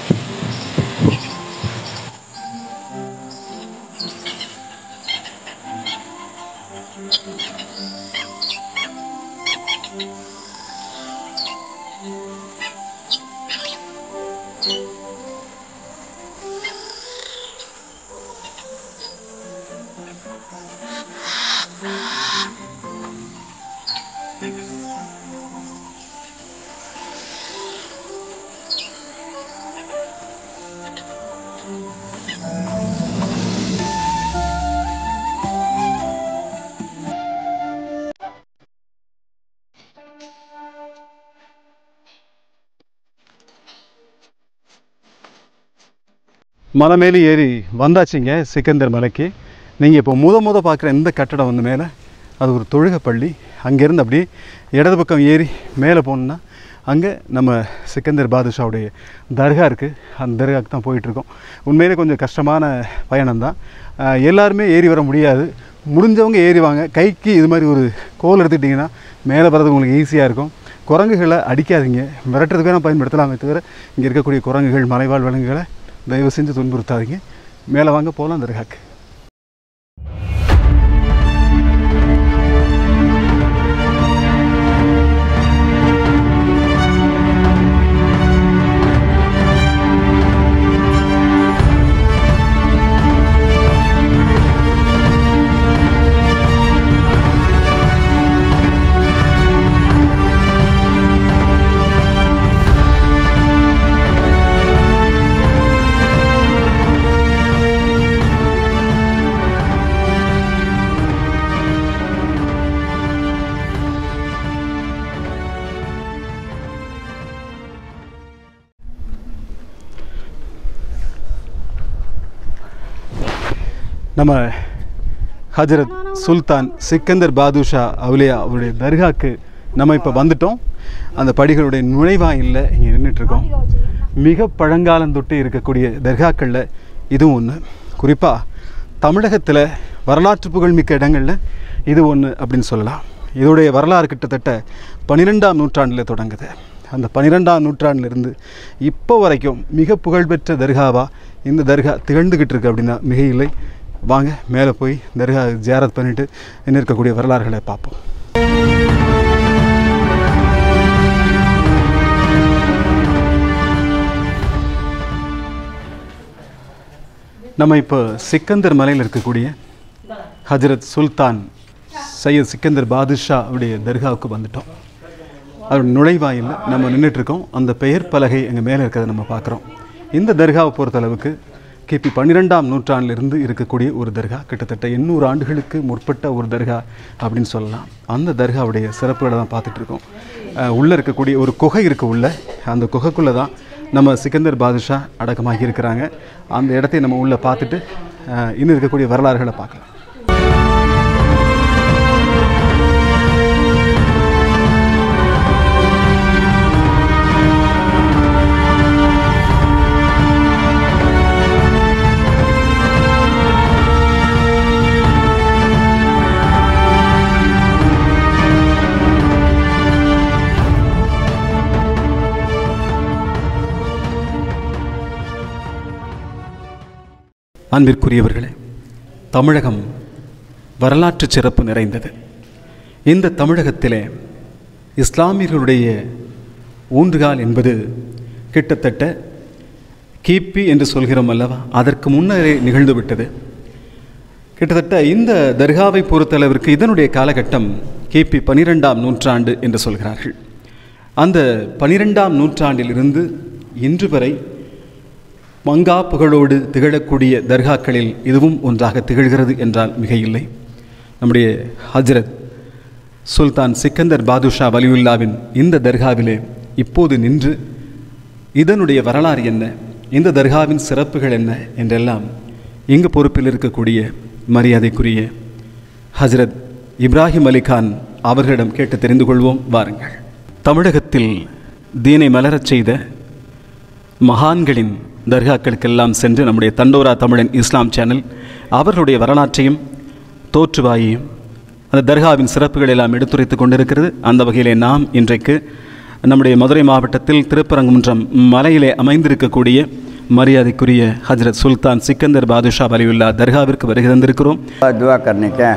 மலை மேலே ஏறி வந்தாச்சுங்க சிக்கந்தர் மலைக்கு நீங்கள் இப்போ முத முத பார்க்குற இந்த கட்டடம் வந்து மேலே அது ஒரு தொழுகை பள்ளி அங்கேருந்து அப்படியே இடது பக்கம் ஏறி மேலே போனோம்னா அங்கே நம்ம சிக்கந்தர் பாதுஷாவுடைய தர்கா இருக்குது அந்த தர்காவுக்கு தான் போயிட்டுருக்கோம் உண்மையிலே கொஞ்சம் கஷ்டமான பயணம் தான் எல்லாருமே ஏறி வர முடியாது முடிஞ்சவங்க ஏறி வாங்க கைக்கு இது மாதிரி ஒரு கோல் எடுத்துக்கிட்டிங்கன்னா மேலே வர்றது உங்களுக்கு ஈஸியாக இருக்கும் குரங்குகளை அடிக்காதீங்க மிரட்டுறதுக்கு வேணால் பயன்படுத்தலாமே தவிர இங்கே இருக்கக்கூடிய குரங்குகள் மலைவாழ் விலங்குகளை தயவு செஞ்சு துன்புறுத்தாதீங்க மேலே வாங்க போகலாம் தர்காக்கு நம்ம ஹஜரத் சுல்தான் சிக்கந்தர் பாதுஷா அவுலியா அவருடைய தர்காக்கு நம்ம இப்போ வந்துட்டோம் அந்த படிகளுடைய நுழைவாயில்ல இங்கே நின்றுட்டுருக்கோம் மிக பழங்காலந்தொட்டு இருக்கக்கூடிய தர்காக்களில் இதுவும் ஒன்று குறிப்பாக தமிழகத்தில் வரலாற்று புகழ்மிக்க இடங்களில் இது ஒன்று அப்படின்னு சொல்லலாம் இதோடைய வரலாறு கிட்டத்தட்ட பன்னிரெண்டாம் நூற்றாண்டில் தொடங்குது அந்த பன்னிரெண்டாம் நூற்றாண்டிலிருந்து இப்போ வரைக்கும் மிக புகழ்பெற்ற தர்காவா இந்த தர்கா திகழ்ந்துக்கிட்டு இருக்கு அப்படின்னா மிக இல்லை வாங்க மேலே போய் தர்கா ஜியாரத் பண்ணிட்டு இன்னும் இருக்கக்கூடிய வரலாறுகளை பார்ப்போம் நம்ம இப்போ சிக்கந்தர் மலையில் இருக்கக்கூடிய ஹஜரத் சுல்தான் சையத் சிக்கந்தர் பாதுஷா அவருடைய தர்காவுக்கு வந்துட்டோம் அதோட நுழைவாயில் நம்ம நின்றுட்டு இருக்கோம் அந்த பெயர் பலகை எங்கள் மேலே இருக்கிறத நம்ம பார்க்குறோம் இந்த தர்காவை பொறுத்தளவுக்கு கிபி பன்னிரெண்டாம் நூற்றாண்டிலிருந்து இருக்கக்கூடிய ஒரு தர்கா கிட்டத்தட்ட எண்ணூறு ஆண்டுகளுக்கு முற்பட்ட ஒரு தர்கா அப்படின்னு சொல்லலாம் அந்த தர்காவுடைய சிறப்புகளை தான் பார்த்துட்டு இருக்கோம் அஹ், உள்ளே இருக்கக்கூடிய ஒரு குகை இருக்கு உள்ள அந்த குகைக்குள்ளே தான் நம்ம சிக்கந்தர் பாதுஷா அடக்கமாகி இருக்கிறாங்க அந்த இடத்தை நம்ம உள்ளே பார்த்துட்டு அஹ், இன்னும் இருக்கக்கூடிய வரலாறுகளை பார்க்கலாம் அன்பிற்குரியவர்களே தமிழகம் வரலாற்று சிறப்பு நிறைந்தது இந்த தமிழகத்திலே இஸ்லாமியர்களுடைய ஊன்றுகால் என்பது கிட்டத்தட்ட கிபி என்று சொல்கிறோம் அல்லவா அதற்கு முன்னரே நிகழ்ந்துவிட்டது கிட்டத்தட்ட இந்த தர்காவை பொறுத்தளவிற்கு இதனுடைய காலகட்டம் கிபி பனிரெண்டாம் நூற்றாண்டு என்று சொல்கிறார்கள் அந்த பனிரெண்டாம் நூற்றாண்டிலிருந்து இன்று வரை மங்கா புகழோடு திகழக்கூடிய தர்காக்களில் இதுவும் ஒன்றாக திகழ்கிறது என்றால் மிக இல்லை நம்முடைய ஹஜ்ரத் சுல்தான் சிக்கந்தர் பாதுஷா வலியுல்லாவின் இந்த தர்காவிலே இப்போது நின்று இதனுடைய வரலாறு என்ன இந்த தர்காவின் சிறப்புகள் என்ன என்றெல்லாம் இங்கு பொறுப்பில் இருக்கக்கூடிய மரியாதைக்குரிய ஹஜ்ரத் இப்ராஹிம் அலிகான் அவர்களிடம் கேட்டு தெரிந்து கொள்வோம் வாருங்கள் தமிழகத்தில் தீனை மலரச் செய்த மகான்களின் தர்காக்களுக்கெல்லாம் சென்று நம்முடைய தண்டோரா தமிழன் இஸ்லாம் சேனல் அவர்களுடைய வரலாற்றையும் தோற்றுவாயையும் அந்த தர்காவின் சிறப்புகள் எல்லாம் எடுத்துரைத்து கொண்டிருக்கிறது அந்த வகையிலே நாம் இன்றைக்கு நம்முடைய மதுரை மாவட்டத்தில் திருப்பரங்குன்றம் மலையிலே அமைந்திருக்கக்கூடிய மரியாதைக்குரிய ஹஜ்ரத் சுல்தான் சிக்கந்தர் பாதுஷா வலியுல்லா தர்காவிற்கு வருகை தந்திருக்கிறோம் दुआ करने का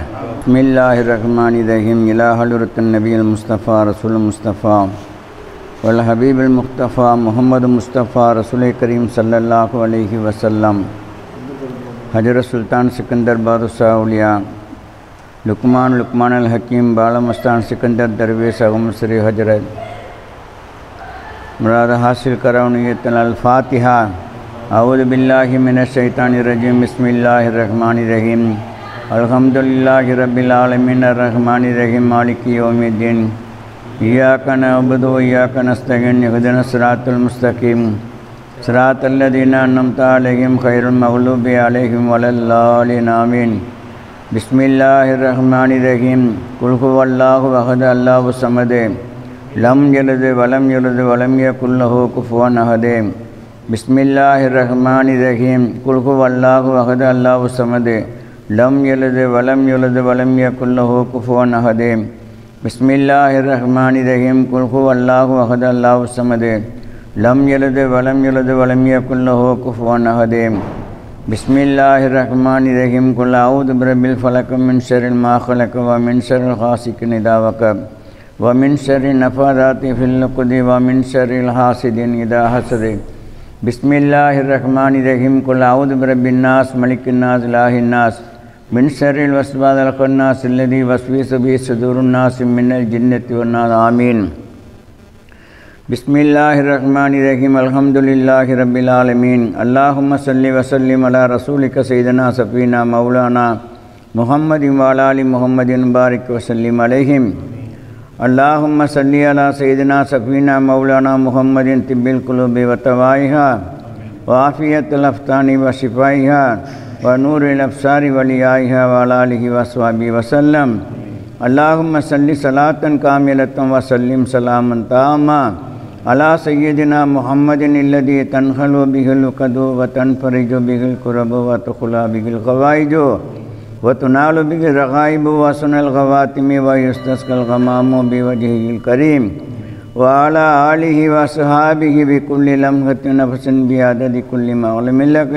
बसमीम इला हजरत नबी मुस्तफ़ा रसूल मुस्तफ़ा वल हबीब मुख्तफ़ा मोहम्मद मुस्तफ़ा रसूल करीम सल्लल्लाहु अलैहि वसल्लम हजरत सुल्तान सिकंदर बादशाह लुकमान लुकमान अल हकीम बालमस्तान सिकंदर दरवेश अगम श्री हजरत मुराद हासिल करौनीत अल्फ़ातिहा अऊद बिल्लाहि मिनश्शैतानिर्रजीम बिस्मिल्लाहिर्रहमानिर्रहीम अल्हम्दुलिल्लाहि रब्बिल आलमीन अर्रहमानिर्रहीम मालिकि यौमिद्दीन इय्याक नअबुदु व इय्याक नस्तईन इहदिनस सिरातल मुस्तकीम सिरातल लज़ीना अनअमत अलैहिम खैरुल मग़लूबि अलैहिम वलल्लालिन आमीन बिस्मिल्लाहिर्रहमानिर्रहीम कुल हुवल्लाहु अहद अल्लाहु समद लम यलद वलम यलद वलम यकुल लहु कुफुवन अहद बिस्मिल्लाहिर्रहमानिर्रहीम कुल हुवल्लाहु अहद अल्लाहु समद लम यलद वलम यलद वलम यकुल लहु कुफुवन अहद बिस्मिल्लाहिर्रहमानिर्रहीम कुल हुवल्लाहु अहद अल्लाहु समद लम यलद वलम यलद वलम यकुल लहु कुफुवन अहद बिस्मिल्लाहिर्रहमानिर्रहीम कुल अऊज़ु बिरब्बिल फलक मिन शर्रिल मा खलक व मिन शर्रिल गासिकिन इज़ा वक़ब व मिन शर्रि नफ़ाज़ाति फिल उक़द व मिन शर्रिल हासिदिन इज़ा हसद बिस्मिल्लाहिर्रहमानिर्रहीम कुल अऊज़ु बिरब्बिन नास मलिकिन नास इलाहिन नास मिन शर्रिल वस्वासिल खन्नास अल्लज़ी वस्विसु फी सुदूरिन नास मिनल जिन्नति वन नास आमीन बिस्मिल्लाहिर्रहमानिर्रहीम अल्हम्दुलिल्लाहि रब्बिल आलमीन अल्लाहुम्मा सल्लि व सल्लिम अला रसूलिक सय्यिदना सफीना मौलाना मुहम्मद व अला आलि मुहम्मदिन बारिक व सल्लिम अलैहिम अल्लाहुम्मा सल्लि अला सय्यिदना सफीना मौलाना मुहम्मदिन तिब्बिल कुलूबि व तवाइहा व आफियतल अफ्तानी व शिफाइहा ونور الأبصار وليائها وعلى آله وأصحابه وسلم اللهم صل صلاة كاملة وسلم سلاما تاما على سيدنا محمد الذي تنخل به القد وتنفرج به الكرب وتخلى به الغوائج وتنال به الرغائب وسن الغواتم ويستسقى الغمام بوجهه الكريم وعلى آله وصحابه بكل لمحة نفس بعدد كل معلم لك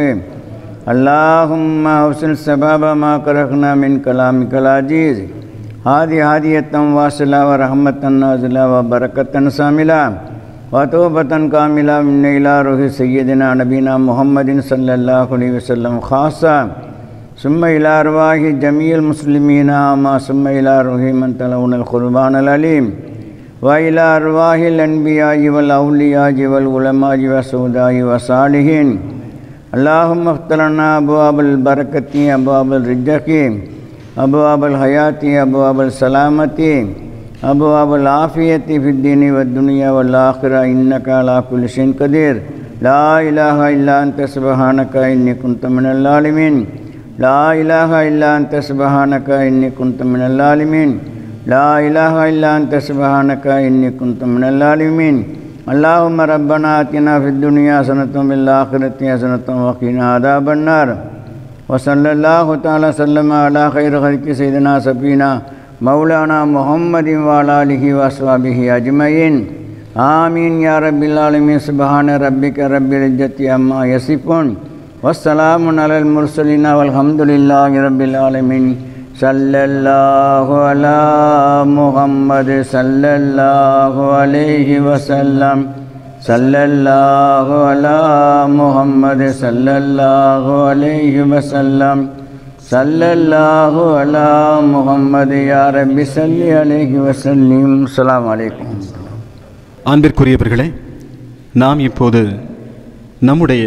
اللهم أوصل سباب ما كرهنا من كلامك العزيز هذه هادية واصلة ورحمة نازلة وبركة شاملة وتوبة كاملة من إلى روح سيدنا نبينا محمد صلى الله عليه وسلم خاصة ثم إلى أرواح جميع المسلمين عامة ثم إلى روح من تلون القربان العليم وإلى أرواح الأنبياء والأولياء والعلماء والسوداء والصالحين اللهم افتح لنا أبواب البركة أبواب الرزق أبواب الحياة أبواب السلامة أبواب العافية في الدين والدنيا والآخرة إنك على كل شيء قدير لا إله إلا أنت سبحانك إني كنت من الظالمين لا إله إلا أنت سبحانك إني كنت من الظالمين لا إله إلا أنت سبحانك إني كنت من الظالمين اللهم ربنا آتنا في الدنيا حسنة وفي الآخرة حسنة وقنا عذاب النار وصلى الله تعالى وسلم على خير خلق سيدنا سفينا مولانا محمد وعلى آله وأصحابه أجمعين آمين يا رب العالمين سبحان ربك رب العزة عما يصفون والسلام على المرسلين والحمد لله رب العالمين صلى الله على محمد صلى الله عليه وسلم صلى الله على محمد صلى الله عليه وسلم صلى الله على محمد يا رب صل عليه وسلم السلام عليكم அன்பிற்குரியவர்களே நாம் இப்போது நம்முடைய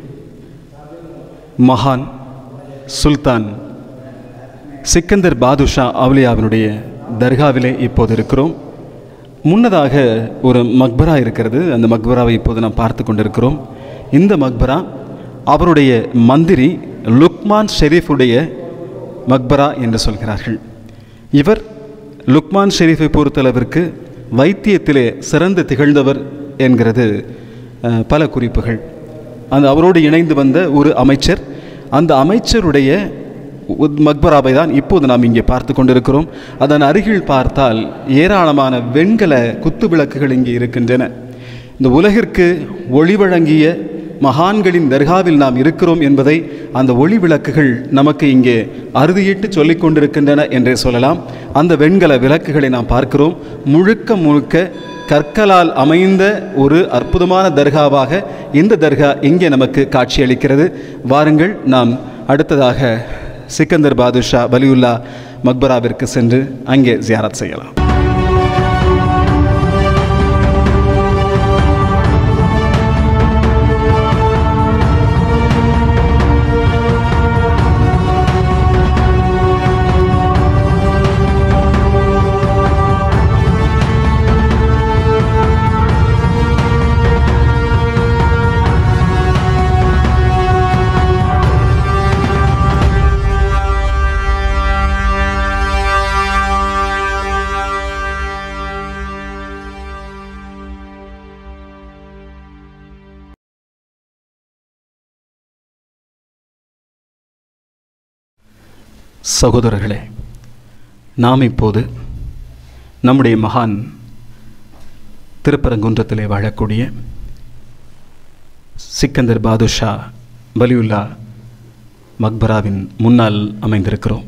மகான் சுல்தான் சிக்கந்தர் பாதுஷா அவுலியாவினுடைய தர்காவிலே இப்போது இருக்கிறோம் முன்னதாக ஒரு மக்பரா இருக்கிறது அந்த மக்பராவை இப்போது நாம் பார்த்து கொண்டிருக்கிறோம் இந்த மக்பரா அவருடைய மந்திரி லுக்மான் ஷெரீஃபுடைய மக்பரா என்று சொல்கிறார்கள் இவர் லுக்மான் ஷெரீஃபை பொறுத்தளவிற்கு வைத்தியத்திலே சிறந்து திகழ்ந்தவர் என்கிறது அஹ், பல குறிப்புகள் அந்த அவரோடு இணைந்து வந்த ஒரு அமைச்சர் அந்த அமைச்சருடைய உத்- மக்பராவை தான் இப்போது நாம் இங்கே பார்த்து கொண்டிருக்கிறோம் அதன் அருகில் பார்த்தால் ஏராளமான வெண்கல குத்து விளக்குகள் இங்கே இருக்கின்றன இந்த உலகிற்கு ஒளி வழங்கிய மகான்களின் தர்காவில் நாம் இருக்கிறோம் என்பதை அந்த ஒளி விளக்குகள் நமக்கு இங்கே அறுதியிட்டு சொல்லிக் கொண்டிருக்கின்றன என்றே சொல்லலாம் அந்த வெண்கல விளக்குகளை நாம் பார்க்கிறோம் முழுக்க முழுக்க கற்களால் அமைந்த ஒரு அற்புதமான தர்காவாக இந்த தர்கா இங்கே நமக்கு காட்சியளிக்கிறது வாருங்கள் நாம் அடுத்ததாக சிக்கந்தர் பாதுஷா வலியுல்லா மக்பராவிற்கு சென்று அங்கே ஜியாரத் செய்யலாம் சகோதரர்களே நாம் இப்போது நம்முடைய மகான் திருப்பரங்குன்றத்திலே வாழக்கூடிய சிக்கந்தர் பாதுஷா பலியுல்லா மக்பராவின் முன்னால் அமைந்திருக்கிறோம்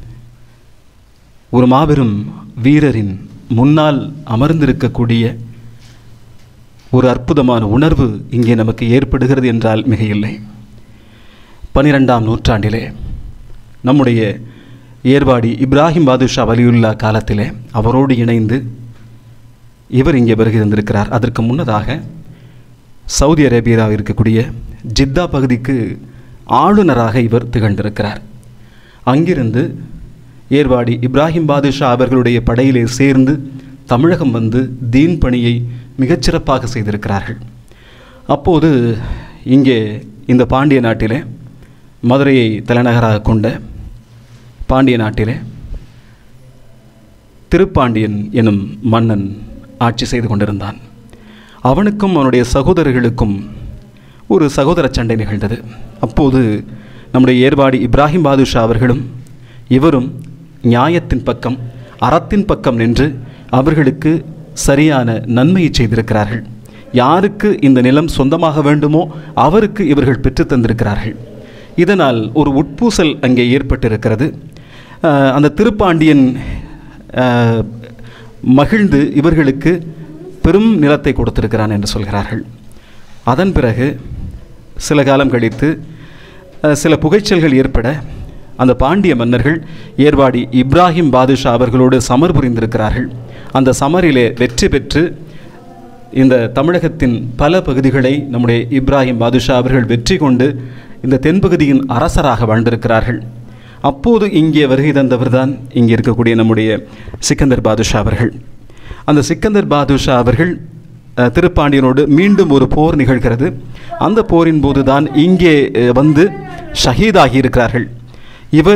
ஒரு மாபெரும் வீரரின் முன்னால் அமர்ந்திருக்கக்கூடிய ஒரு அற்புதமான உணர்வு இங்கே நமக்கு ஏற்படுகிறது என்றால் மிகையில்லை பனிரெண்டாம் நூற்றாண்டிலே நம்முடைய ஏர்வாடி இப்ராஹிம் பாதுஷா வலியுல்லா காலத்திலே அவரோடு இணைந்து இவர் இங்கே வருகை தந்திருக்கிறார் அதற்கு முன்னதாக சவுதி அரேபியாவில் இருக்கக்கூடிய ஜித்தா பகுதிக்கு ஆளுநராக இவர் திகழ்ந்திருக்கிறார் அங்கிருந்து ஏர்வாடி இப்ராஹிம் பாதுஷா அவர்களுடைய படையிலே சேர்ந்து தமிழகம் வந்து தீன் பணியை மிகச்சிறப்பாக செய்திருக்கிறார்கள் அப்போது இங்கே இந்த பாண்டிய நாட்டிலே மதுரையை தலைநகராக கொண்ட பாண்டிய நாட்டிலே திருப்பாண்டியன் எனும் மன்னன் ஆட்சி செய்து கொண்டிருந்தான் அவனுக்கும் அவனுடைய சகோதரர்களுக்கும் ஒரு சகோதர சண்டை நிகழ்ந்தது அப்போது நம்முடைய ஏர்வாடி இப்ராஹிம் பாதுஷா அவர்களும் இவரும் நியாயத்தின் பக்கம் அறத்தின் பக்கம் நின்று அவர்களுக்கு சரியான நன்மையை செய்திருக்கிறார்கள் யாருக்கு இந்த நிலம் சொந்தமாக வேண்டுமோ அவருக்கு இவர்கள் பெற்று தந்திருக்கிறார்கள் இதனால் ஒரு உட்பூசல் அங்கே ஏற்பட்டிருக்கிறது அஹ், அந்த திருப்பாண்டியன் அஹ், மகிழ்ந்து இவர்களுக்கு பெரும் நிலத்தை கொடுத்திருக்கிறான் என்று சொல்கிறார்கள் அதன் பிறகு சில காலம் கழித்து அஹ், சில புகைச்சல்கள் ஏற்பட அந்த பாண்டிய மன்னர்கள் ஏர்வாடி இப்ராஹிம் பாதுஷா அவர்களோடு சமர் புரிந்திருக்கிறார்கள் அந்த சமரிலே வெற்றி பெற்று இந்த தமிழகத்தின் பல பகுதிகளை நம்முடைய இப்ராஹிம் பாதுஷா அவர்கள் வெற்றி கொண்டு இந்த தென்பகுதியின் அரசராக வாழ்ந்திருக்கிறார்கள் அப்போது இங்கே வருகை தந்தவர்தான் இங்கே இருக்கக்கூடிய நம்முடைய சிக்கந்தர் பாதுஷா அவர்கள் அந்த சிக்கந்தர் பாதுஷா அவர்கள் அஹ், திருப்பாண்டியனோடு மீண்டும் ஒரு போர் நிகழ்கிறது அந்த போரின் போது தான் இங்கே அஹ், வந்து ஷஹீதாகி இருக்கிறார்கள் இவர்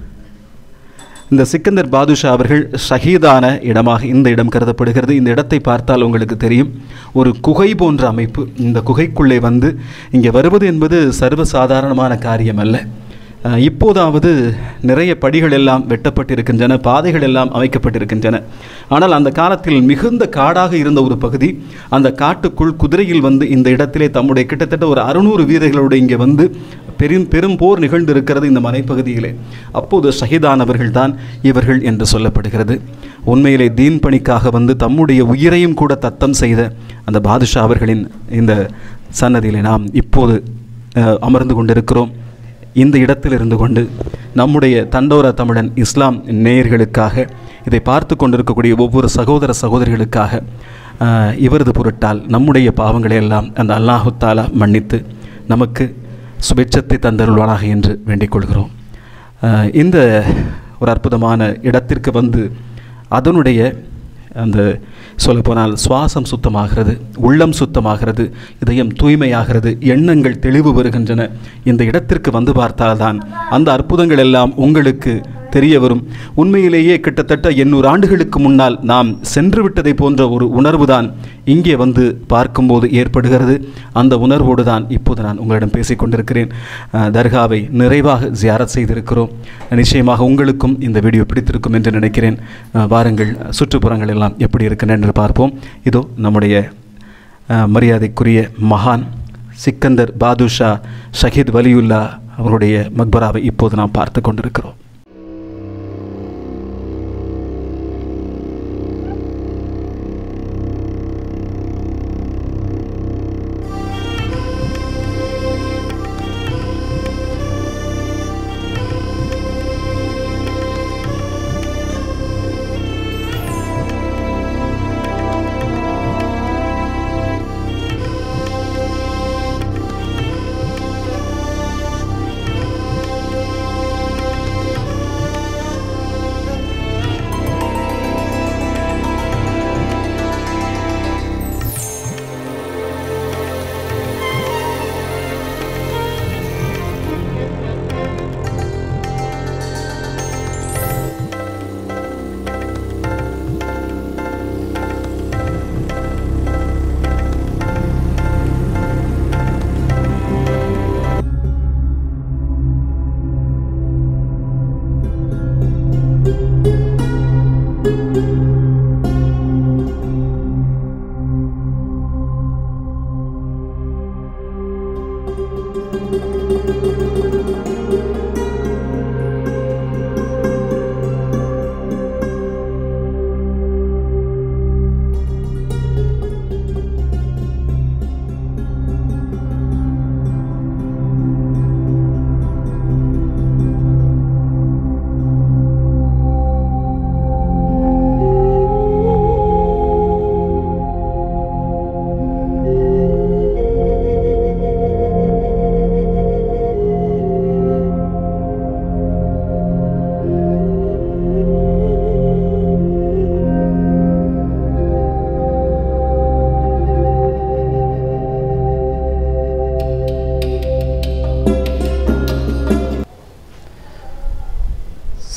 இந்த சிக்கந்தர் பாதுஷா அவர்கள் ஷஹீதான இடமாக இந்த இடம் கருதப்படுகிறது இந்த இடத்தை பார்த்தால் உங்களுக்கு தெரியும் ஒரு குகை போன்ற அமைப்பு இந்த குகைக்குள்ளே வந்து இங்கே வருவது என்பது சர்வசாதாரணமான காரியம் அல்ல அஹ், இப்போதாவது நிறைய படிகள் எல்லாம் வெட்டப்பட்டிருக்கின்றன பாதைகள் எல்லாம் அமைக்கப்பட்டிருக்கின்றன ஆனால் அந்த காலத்தில் மிகுந்த காடாக இருந்த ஒரு பகுதி அந்த காட்டுக்குள் குதிரையில் வந்து இந்த இடத்திலே தம்முடைய கிட்டத்தட்ட ஒரு அறுநூறு வீரர்களோடு இங்கே வந்து பெரும் பெரும் போர் நிகழ்ந்திருக்கிறது இந்த மலைப்பகுதியிலே அப்போது ஷஹீதானவர்கள் தான் இவர்கள் என்று சொல்லப்படுகிறது உண்மையிலே தீன் பணிக்காக வந்து தம்முடைய உயிரையும் கூட தத்தம் செய்த அந்த பாதுஷா அவர்களின் இந்த சன்னதியிலே நாம் இப்போது அஹ், அமர்ந்து கொண்டிருக்கிறோம் இந்த இடத்தில் இருந்து கொண்டு நம்முடைய தண்டோரா தமிழன் இஸ்லாம் நேயர்களுக்காக இதை பார்த்து கொண்டிருக்கக்கூடிய ஒவ்வொரு சகோதர சகோதரிகளுக்காக ஆஹ், இவரது பொருட்டால் நம்முடைய பாவங்களை எல்லாம் அந்த அல்லாஹு தாலா மன்னித்து நமக்கு சுபெட்சத்தை தந்தருள்வானாக என்று வேண்டிக் கொள்கிறோம் ஆஹ், இந்த ஒரு அற்புதமான இடத்திற்கு வந்து அதனுடைய அந்த சொல்லப்போனால் சுவாசம் சுத்தமாகிறது உள்ளம் சுத்தமாகிறது இதயம் தூய்மையாகிறது எண்ணங்கள் தெளிவு வருகின்றன இந்த இடத்திற்கு வந்து பார்த்தால்தான் அந்த அற்புதங்கள் எல்லாம் உங்களுக்கு தெரிய வரும் உண்மையிலேயே கிட்டத்தட்ட எண்ணூறு ஆண்டுகளுக்கு முன்னால் நாம் சென்று விட்டதை போன்ற ஒரு உணர்வு தான் இங்கே வந்து பார்க்கும்போது ஏற்படுகிறது அந்த உணர்வோடு தான் இப்போது நான் உங்களிடம் பேசிக் கொண்டிருக்கிறேன் அஹ், தர்காவை நிறைவாக ஜியாரத் செய்திருக்கிறோம் நிச்சயமாக உங்களுக்கும் இந்த வீடியோ பிடித்திருக்கும் என்று நினைக்கிறேன் அஹ், வாருங்கள் சுற்றுப்புறங்கள் எல்லாம் எப்படி இருக்கின்றன என்று பார்ப்போம் இதோ நம்முடைய அஹ், மரியாதைக்குரிய மகான் சிக்கந்தர் பாதுஷா ஷஹீத் வலியுல்லா அவருடைய மக்பராவை இப்போது நாம் பார்த்து கொண்டிருக்கிறோம்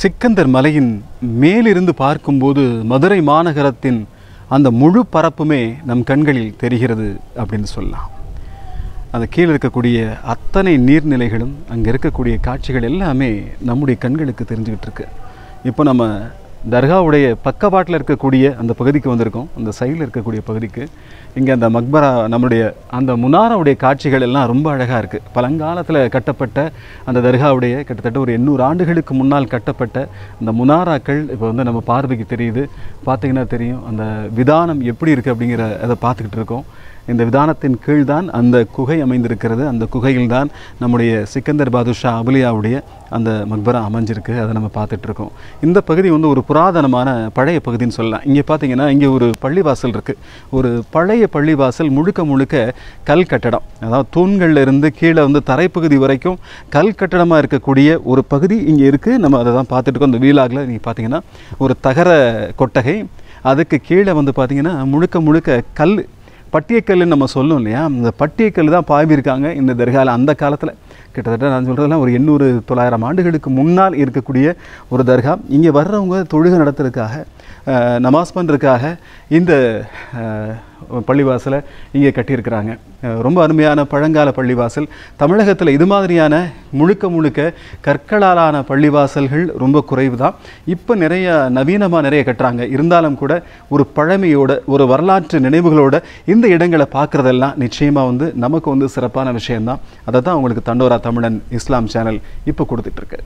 சிக்கந்தர் மலையின் மேலிருந்து பார்க்கும்போது மதுரை மாநகரத்தின் அந்த முழு பரப்புமே நம் கண்களில் தெரிகிறது அப்படின்னு சொல்லலாம் அந்த கீழே இருக்கக்கூடிய அத்தனை நீர்நிலைகளும் அங்கே இருக்கக்கூடிய காட்சிகள் எல்லாமே நம்முடைய கண்களுக்கு தெரிஞ்சுக்கிட்டு இருக்கு இப்போ நம்ம தர்காவுடைய பக்கவாட்டில் இருக்கக்கூடிய அந்த பகுதிக்கு வந்திருக்கோம் அந்த சைடில் இருக்கக்கூடிய பகுதிக்கு இங்கே அந்த மக்பரா நம்முடைய அந்த முனாராவுடைய காட்சிகள் எல்லாம் ரொம்ப அழகாக இருக்குது பழங்காலத்தில் கட்டப்பட்ட அந்த தர்காவுடைய கிட்டத்தட்ட ஒரு எண்ணூறு ஆண்டுகளுக்கு முன்னால் கட்டப்பட்ட அந்த முனாராக்கள் இப்போ வந்து நம்ம பார்வைக்கு தெரியுது பார்த்தீங்கன்னா தெரியும் அந்த விதானம் எப்படி இருக்குது அப்படிங்கிற அதை பார்த்துக்கிட்டு இருக்கோம் இந்த விதானத்தின் கீழ்தான் அந்த குகை அமைந்திருக்கிறது அந்த குகையில்தான் நம்முடைய சிக்கந்தர் பாதுஷா அபுலியாவுடைய அந்த மக்பரா அமைஞ்சிருக்கு அதை நம்ம பார்த்துட்டு இருக்கோம் இந்த பகுதி வந்து ஒரு புராதனமான பழைய பகுதின்னு சொல்லலாம் இங்கே பார்த்தீங்கன்னா இங்கே ஒரு பள்ளிவாசல் இருக்குது ஒரு பழைய பள்ளிவாசல் முழுக்க முழுக்க கல் கட்டடம் அதாவது தூண்கள்ல இருந்து கீழே வந்து தரைப்பகுதி வரைக்கும் கல் கட்டடமாக இருக்கக்கூடிய ஒரு பகுதி இங்கே இருக்குது நம்ம அதை தான் பார்த்துட்டு இருக்கோம் இந்த வீலாகில் நீங்கள் பார்த்தீங்கன்னா ஒரு தகர கொட்டகை அதுக்கு கீழே வந்து பார்த்தீங்கன்னா முழுக்க முழுக்க கல் பட்டியக்கல்லுன்னு நம்ம சொல்லும் இல்லையா இந்த பட்டியக்கல் தான் பாவிருக்காங்க இந்த தர்காவில் அந்த காலத்தில் கிட்டத்தட்ட நான் சொல்கிறதெல்லாம் ஒரு எண்ணூறு தொள்ளாயிரம் ஆண்டுகளுக்கு முன்னால் இருக்கக்கூடிய ஒரு தர்கா இங்கே வர்றவங்க தொழுகை நடத்துறதுக்காக அஹ், நமாஸ் பண்ணுறதுக்காக இந்த அஹ், பள்ளிவாசலை இங்கே கட்டியிருக்கிறாங்க அஹ், ரொம்ப அருமையான பழங்கால பள்ளிவாசல் தமிழகத்தில் இது மாதிரியான முழுக்க முழுக்க கற்களாலான பள்ளிவாசல்கள் ரொம்ப குறைவு தான் இப்போ நிறைய நவீனமாக நிறைய கட்டுறாங்க இருந்தாலும் கூட ஒரு பழமையோட ஒரு வரலாற்று நினைவுகளோட இந்த இடங்களை பார்க்குறதெல்லாம் நிச்சயமாக வந்து நமக்கு வந்து சிறப்பான விஷயம்தான் அதை தான் உங்களுக்கு தண்டோரா தமிழன் இஸ்லாம் சேனல் இப்போ கொடுத்துட்ருக்கு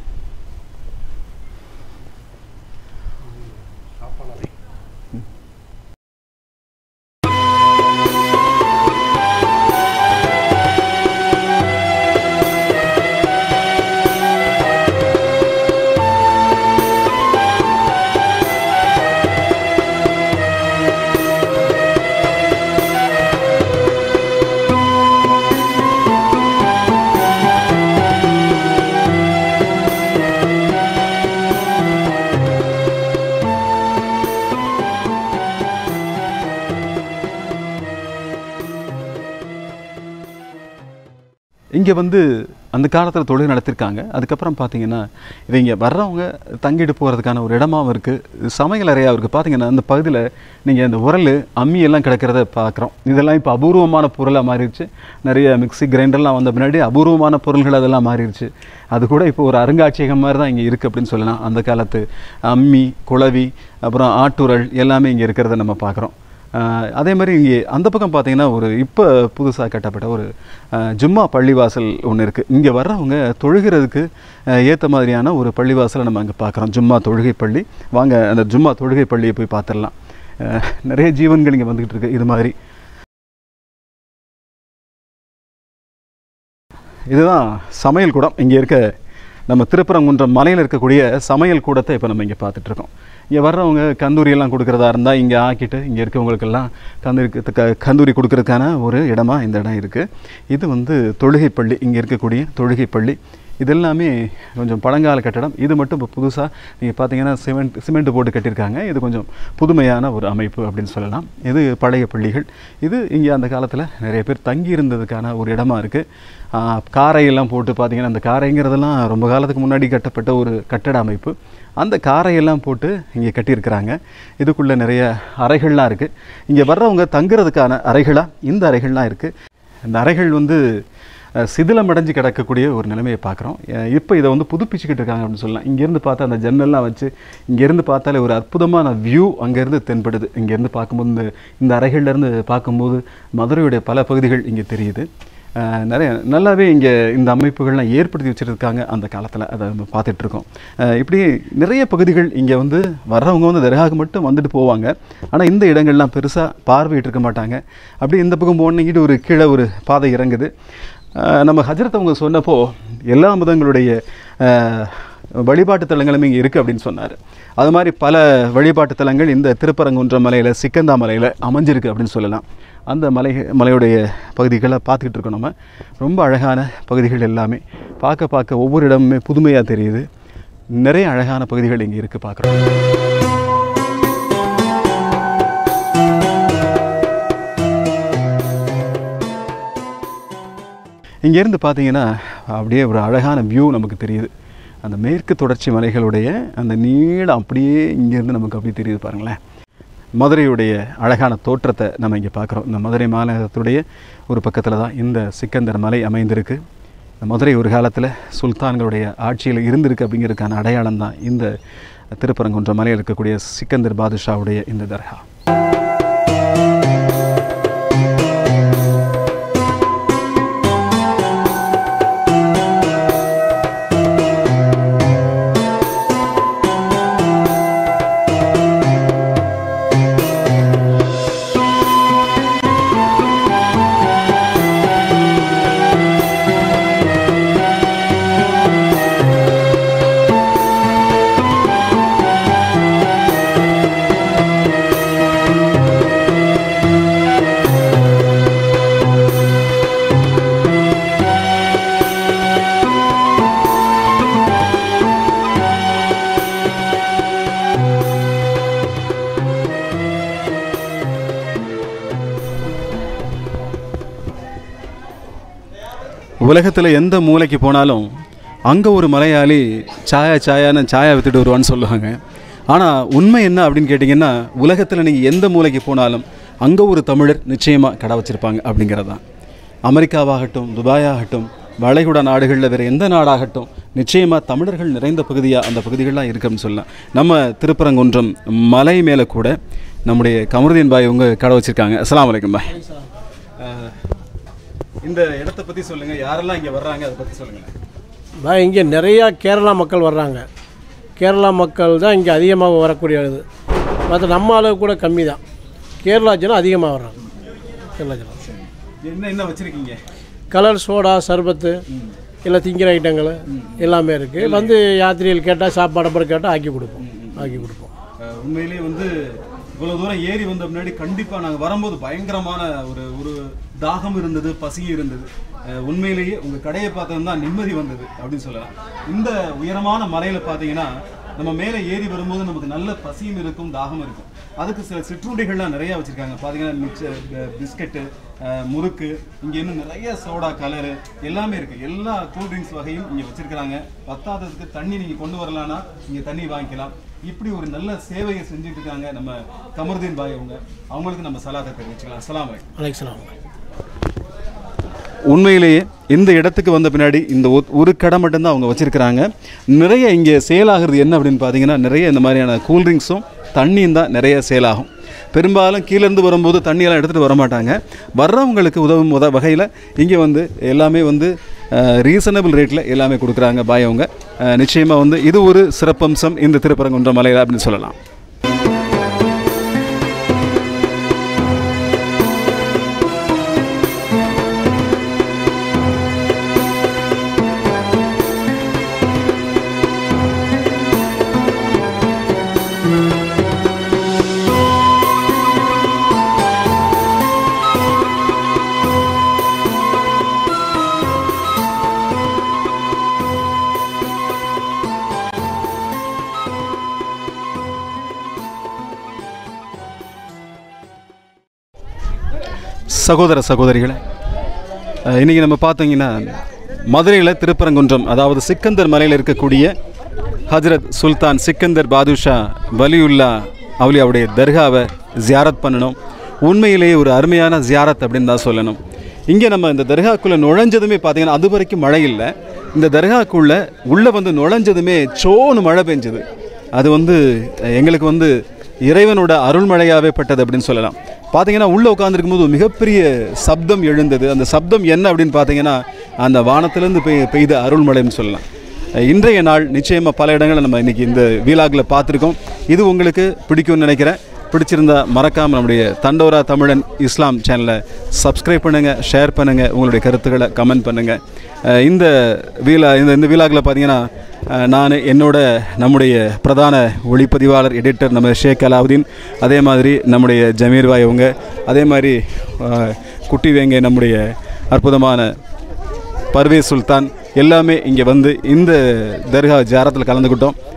இங்கே வந்து அந்த காலத்தில் தொழில் நடத்திருக்காங்க அதுக்கப்புறம் பார்த்தீங்கன்னா இது இங்கே வர்றவங்க தங்கிட்டு போகிறதுக்கான ஒரு இடமாவும் இருக்குது சமையல் அறையாக இருக்குது பார்த்தீங்கன்னா அந்த பகுதியில் நீங்கள் இந்த உரல் அம்மி எல்லாம் கிடக்கிறத பார்க்குறோம் இதெல்லாம் இப்போ அபூர்வமான பொருளாக மாறிடுச்சு நிறைய மிக்ஸி கிரைண்டர்லாம் வந்த பின்னாடி அபூர்வமான பொருள்கள் அதெல்லாம் மாறிடுச்சு அது கூட இப்போ ஒரு அருங்காட்சியகம் மாதிரி தான் இங்கே இருக்குது அப்படின்னு சொல்லலாம் அந்த காலத்து அம்மி குளவி அப்புறம் ஆட்டுரல் எல்லாமே இங்கே இருக்கிறத நம்ம பார்க்குறோம் ஆஹ் அதே மாதிரி இங்கே அந்த பக்கம் பார்த்தீங்கன்னா ஒரு இப்போ புதுசாக கட்டப்பட்ட ஒரு ஆஹ் ஜும்மா பள்ளிவாசல் ஒன்று இருக்குது இங்கே வர்றவங்க தொழுகிறதுக்கு ஏற்ற மாதிரியான ஒரு பள்ளிவாசலை நம்ம அங்கே பார்க்குறோம் ஜும்மா தொழுகை பள்ளி வாங்க அந்த ஜும்மா தொழுகை பள்ளியை போய் பார்த்துடலாம் ஆஹ் நிறைய ஜீவன்கள் இங்கே வந்துக்கிட்டு இருக்கு இது மாதிரி இதுதான் சமையல் கூடம் இங்கே இருக்க நம்ம திருப்பரங்குன்றம் மலையில் இருக்கக்கூடிய சமையல் கூடத்தை இப்போ நம்ம இங்கே பார்த்துட்ருக்கோம் இங்கே வர்றவங்க கந்தூரி எல்லாம் கொடுக்குறதா இருந்தால் இங்கே ஆக்கிட்டு இங்கே இருக்கவங்களுக்கெல்லாம் கந்தூரி க- கந்தூரி கொடுக்கறதுக்கான ஒரு இடமா இந்த இடம் இருக்குது இது வந்து தொழுகை பள்ளி இங்கே இருக்கக்கூடிய தொழுகை பள்ளி இது எல்லாமே கொஞ்சம் பழங்கால கட்டடம் இது மட்டும் இப்போ புதுசாக நீங்கள் பார்த்தீங்கன்னா சிமெண்ட் சிமெண்ட் போட்டு கட்டியிருக்காங்க இது கொஞ்சம் புதுமையான ஒரு அமைப்பு அப்படின்னு சொல்லலாம் இது பழைய பள்ளிகள் இது இங்கே அந்த காலத்தில் நிறைய பேர் தங்கி இருந்ததுக்கான ஒரு இடமா இருக்குது காரையெல்லாம் போட்டு பார்த்தீங்கன்னா அந்த காரைங்கிறதெல்லாம் ரொம்ப காலத்துக்கு முன்னாடி கட்டப்பட்ட ஒரு கட்டட அமைப்பு அந்த காரையெல்லாம் போட்டு இங்கே கட்டியிருக்கிறாங்க இதுக்குள்ளே நிறைய அறைகள்லாம் இருக்குது இங்கே வர்றவங்க தங்குறதுக்கான அறைகளாக இந்த அறைகள்லாம் இருக்குது இந்த அறைகள் வந்து அஹ், சிதிலமடைஞ்சு கிடக்கக்கூடிய ஒரு நிலைமையை பார்க்குறோம் இப்போ இதை வந்து புதுப்பிச்சுக்கிட்டு இருக்காங்க அப்படின்னு சொல்லலாம் இங்கேருந்து பார்த்தா அந்த ஜன்னல்லாம் வச்சு இங்கேருந்து பார்த்தாலே ஒரு அற்புதமான வியூ அங்கேருந்து தென்படுது இங்கேருந்து பார்க்கும்போது இந்த இந்த அறைகள்லேருந்து பார்க்கும்போது மதுரையுடைய பல பகுதிகள் இங்கே தெரியுது அஹ், நிறைய நல்லாவே இங்கே இந்த அமைப்புகள்லாம் ஏற்படுத்தி வச்சுருக்காங்க அந்த காலத்தில் அதை நம்ம பார்த்துட்டு இருக்கோம் அஹ், இப்படி நிறைய பகுதிகள் இங்கே வந்து வர்றவங்க வந்து தர்காவுக்கு மட்டும் வந்துட்டு போவாங்க ஆனால் இந்த இடங்கள்லாம் பெருசாக பார்வையிட்டு இருக்க மாட்டாங்க அப்படி இந்த பக்கம் போனீங்கிட்டு ஒரு கீழே ஒரு பாதை இறங்குது அஹ், நம்ம ஹஜரத் அவங்க சொன்னப்போ எல்லா மதங்களுடைய அஹ், வழிபாட்டு தலங்களும் இங்கே இருக்குது அப்படின்னு சொன்னார் அது மாதிரி பல வழிபாட்டு தலங்கள் இந்த திருப்பரங்குன்றம் மலையில் சிக்கந்தா மலையில் அமைஞ்சிருக்கு அப்படின்னு சொல்லலாம் அந்த மலை மலையுடைய பகுதிகளை பார்த்துக்கிட்டு இருக்கோம் நம்ம ரொம்ப அழகான பகுதிகள் எல்லாமே பார்க்க பார்க்க ஒவ்வொரு இடமுமே புதுமையாக தெரியுது நிறைய அழகான பகுதிகள் இங்கே இருக்குது பார்க்குறோம் இங்கேருந்து பார்த்தீங்கன்னா அப்படியே ஒரு அழகான வியூ நமக்கு தெரியுது அந்த மேற்கு தொடர்ச்சி மலைகளுடைய அந்த நீளம் அப்படியே இங்கேருந்து நமக்கு அப்படியே தெரியுது பாருங்களேன் மதுரையுடைய அழகான தோற்றத்தை நம்ம இங்கே பார்க்குறோம் இந்த மதுரை மாநகரத்துடைய ஒரு பக்கத்தில் தான் இந்த சிக்கந்தர் மலை அமைந்திருக்கு இந்த மதுரை ஒரு காலத்தில் சுல்தான்களுடைய ஆட்சியில் இருந்திருக்கு அப்படிங்கிறதுக்கான அடையாளம் தான் இந்த திருப்பரங்குன்ற மலையில் இருக்கக்கூடிய சிக்கந்தர் பாதுஷாவுடைய இந்த தர்கா உலகத்தில் எந்த மூலைக்கு போனாலும் அங்கே ஒரு மலையாளி சாயா சாயான்னு சாயா வித்துட்டு வருவான்னு சொல்லுவாங்க ஆனால் உண்மை என்ன அப்படின்னு கேட்டிங்கன்னா உலகத்தில் நீங்கள் எந்த மூலைக்கு போனாலும் அங்கே ஒரு தமிழர் நிச்சயமாக கடை வச்சுருப்பாங்க அப்படிங்கிறது தான் அமெரிக்காவாகட்டும் துபாயாகட்டும் வளைகுடா நாடுகளில் வேறு எந்த நாடாகட்டும் நிச்சயமாக தமிழர்கள் நிறைந்த பகுதியாக அந்த பகுதிகள்லாம் இருக்குன்னு சொல்லலாம் நம்ம திருப்பரங்குன்றம் மலை மேலே கூட நம்முடைய கமருதீன் பாய் உங்க கடை வச்சுருக்காங்க அஸ்ஸலாமு அலைக்கும் பாய் அஹ், இந்த இடத்த பற்றி சொல்லுங்கள் யாரெல்லாம் இங்கே வர்றாங்க அதை பற்றி சொல்லுங்கள் நான் இங்கே நிறையா கேரளா மக்கள் வர்றாங்க கேரளா மக்கள் தான் இங்கே அதிகமாக வரக்கூடிய இது மற்ற நம்ம அளவு கூட கம்மி தான் கேரளா ஜனம் அதிகமாக வர்றாங்க கேரளா ஜனம் என்ன என்ன வச்சுருக்கீங்க கலர் சோடா சர்பத்து இல்லை திங்கிற ஐட்டங்கள் எல்லாமே இருக்குது வந்து யாத்திரிகள் கேட்டால் சாப்பாடு அப்புறம் கேட்டால் ஆக்கி கொடுப்போம் ஆக்கி கொடுப்போம் அஹ் உண்மையிலேயே வந்து இவ்வளோ தூரம் ஏறி வந்த முன்னாடி கண்டிப்பாக நாங்கள் வரும்போது பயங்கரமான ஒரு ஒரு தாகம் இருந்தது பசி இருந்தது அஹ் உண்மையிலேயே உங்கள் கடையை பார்த்தது தான் நிம்மதி வந்தது அப்படின்னு சொல்லலாம் இந்த உயரமான மலையில் பார்த்தீங்கன்னா நம்ம மேலே ஏறி வரும்போது நமக்கு நல்ல பசியும் இருக்கும் தாகம் இருக்கும் அதுக்கு சில சிற்றுண்டிகள்லாம் நிறையா வச்சுருக்காங்க பார்த்தீங்கன்னா மிக்சர் பிஸ்கட்டு முறுக்கு இங்கே இன்னும் நிறைய சோடா கலரு எல்லாமே இருக்குது எல்லா கூல் ட்ரிங்க்ஸ் வகையும் இங்கே வச்சுருக்கிறாங்க பத்தாததுக்கு தண்ணி நீங்கள் கொண்டு வரலான்னா இங்கே தண்ணி வாங்கிக்கலாம் இப்படி ஒரு நல்ல சேவையை செஞ்சுட்டு இருக்காங்க நம்ம கமருதீன் பாய் அவங்க அவங்களுக்கு நம்ம சலாத்தை தெரிவிச்சுக்கலாம் அஸ்ஸலாமு அலைக்கும் அலைக்கலாம் உண்மையிலேயே இந்த இடத்துக்கு வந்த பின்னாடி இந்த ஒ- ஒரு கடை மட்டும்தான் அவங்க வச்சிருக்கிறாங்க நிறைய இங்கே சேல் ஆகுறது என்ன அப்படின்னு பார்த்தீங்கன்னா நிறைய இந்த மாதிரியான கூல்ட்ரிங்க்ஸும் தண்ணியும் தான் நிறைய சேல் ஆகும் பெரும்பாலும் கீழேருந்து வரும்போது தண்ணியெல்லாம் எடுத்துகிட்டு வர மாட்டாங்க வர்றவங்களுக்கு உதவும் உத வகையில் இங்கே வந்து எல்லாமே வந்து ரீசனபிள் ரேட்டில் எல்லாமே கொடுக்குறாங்க பாய் அவங்க நிச்சயமாக வந்து இது ஒரு சிறப்பம்சம் இந்த திருப்பரங்குன்ற மலையில் அப்படின்னு சொல்லலாம் சகோதர சகோதரிகளே அஹ், இன்னைக்கு நம்ம பார்த்தீங்கன்னா மதுரையில் திருப்பரங்குன்றம் அதாவது சிக்கந்தர் மலையில் இருக்கக்கூடிய ஹஜ்ரத் சுல்தான் சிக்கந்தர் பாதுஷா வலியுல்லா அவுலியாவுடைய தர்காவை ஜியாரத் பண்ணணும் உண்மையிலேயே ஒரு அருமையான ஜியாரத் அப்படின்னு தான் சொல்லணும் இங்கே நம்ம இந்த தர்காக்குள்ளே நுழைஞ்சதுமே பார்த்தீங்கன்னா அது வரைக்கும் மழை இல்லை இந்த தர்காக்குள்ளே உள்ளே வந்து நுழைஞ்சதுமே சோன்னு மழை பெஞ்சுது அது வந்து அஹ், எங்களுக்கு வந்து இறைவனோட அருள்மழையாகவே பட்டது அப்படின்னு சொல்லலாம் பார்த்தீங்கன்னா உள்ளே உட்காந்துருக்கும் போது ஒரு மிகப்பெரிய சப்தம் எழுந்தது அந்த சப்தம் என்ன அப்படின்னு பார்த்தீங்கன்னா அந்த வானத்திலேருந்து பெய் பெய்த அருள்மழைன்னு சொல்லலாம் அஹ் இன்றைய நாள் நிச்சயமாக பல இடங்களை நம்ம இன்றைக்கி இந்த வீலாகில் பார்த்துருக்கோம் இது உங்களுக்கு பிடிக்கும்னு நினைக்கிறேன் பிடிச்சிருந்தா மறக்காமல் நம்முடைய தண்டோரா தமிழன் இஸ்லாம் சேனலை சப்ஸ்கிரைப் பண்ணுங்கள் ஷேர் பண்ணுங்கள் உங்களுடைய கருத்துக்களை கமெண்ட் பண்ணுங்கள் அஹ் இந்த வீலா இந்த இந்த வீலாகில் பார்த்தீங்கன்னா அஹ் நான் என்னோட நம்முடைய பிரதான ஒளிப்பதிவாளர் எடிட்டர் நம்ம ஷேக் அலாவுதீன் அதே மாதிரி நம்முடைய ஜமீர் பாய் அவங்க அதே மாதிரி அஹ், குட்டி வேங்கை நம்முடைய அற்புதமான பர்வேஸ் சுல்தான் எல்லாமே இங்கே வந்து இந்த தர்கா ஜாரத்தில் கலந்துக்கிட்டோம்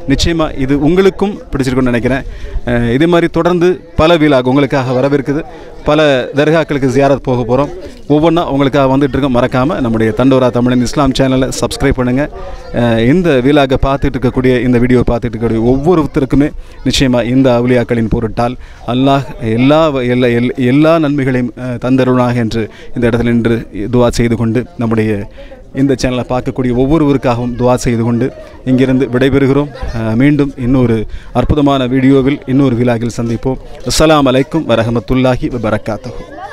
நிச்சயமாக இது உங்களுக்கும் பிடிச்சிருக்குன்னு நினைக்கிறேன் அஹ் இதே மாதிரி தொடர்ந்து பல வீலாக உங்களுக்காக வரவிருக்குது பல தர்காக்களுக்கு ஜியாரத் போக போகிறோம் ஒவ்வொன்றா உங்களுக்காக வந்துட்டு இருக்கோம் மறக்காமல் நம்முடைய தண்டோரா தமிழன் இஸ்லாம் சேனலை சப்ஸ்கிரைப் பண்ணுங்கள் இந்த வீலாக பார்த்துட்டு இருக்கக்கூடிய இந்த வீடியோ பார்த்துட்டு இருக்கக்கூடிய ஒவ்வொருத்தருக்குமே நிச்சயமாக இந்த அவுலியாக்களின் பொருட்டால் அல்லாஹ் எல்லா வ- எல்லா எல்- எல்லா நன்மைகளையும் அஹ், தந்தருளாக என்று இந்த இடத்துல நின்று துவா செய்து கொண்டு நம்முடைய இந்த சேனலை பார்க்கக்கூடிய ஒவ்வொருவருக்காகவும் துவா செய்து கொண்டு இங்கிருந்து விடைபெறுகிறோம் அஹ், மீண்டும் இன்னொரு அற்புதமான வீடியோவில் இன்னொரு விழாவில் சந்திப்போம் அஸ்ஸலாமு அலைக்கும் வரஹமத்துல்லாஹி வபரகாத்தஹு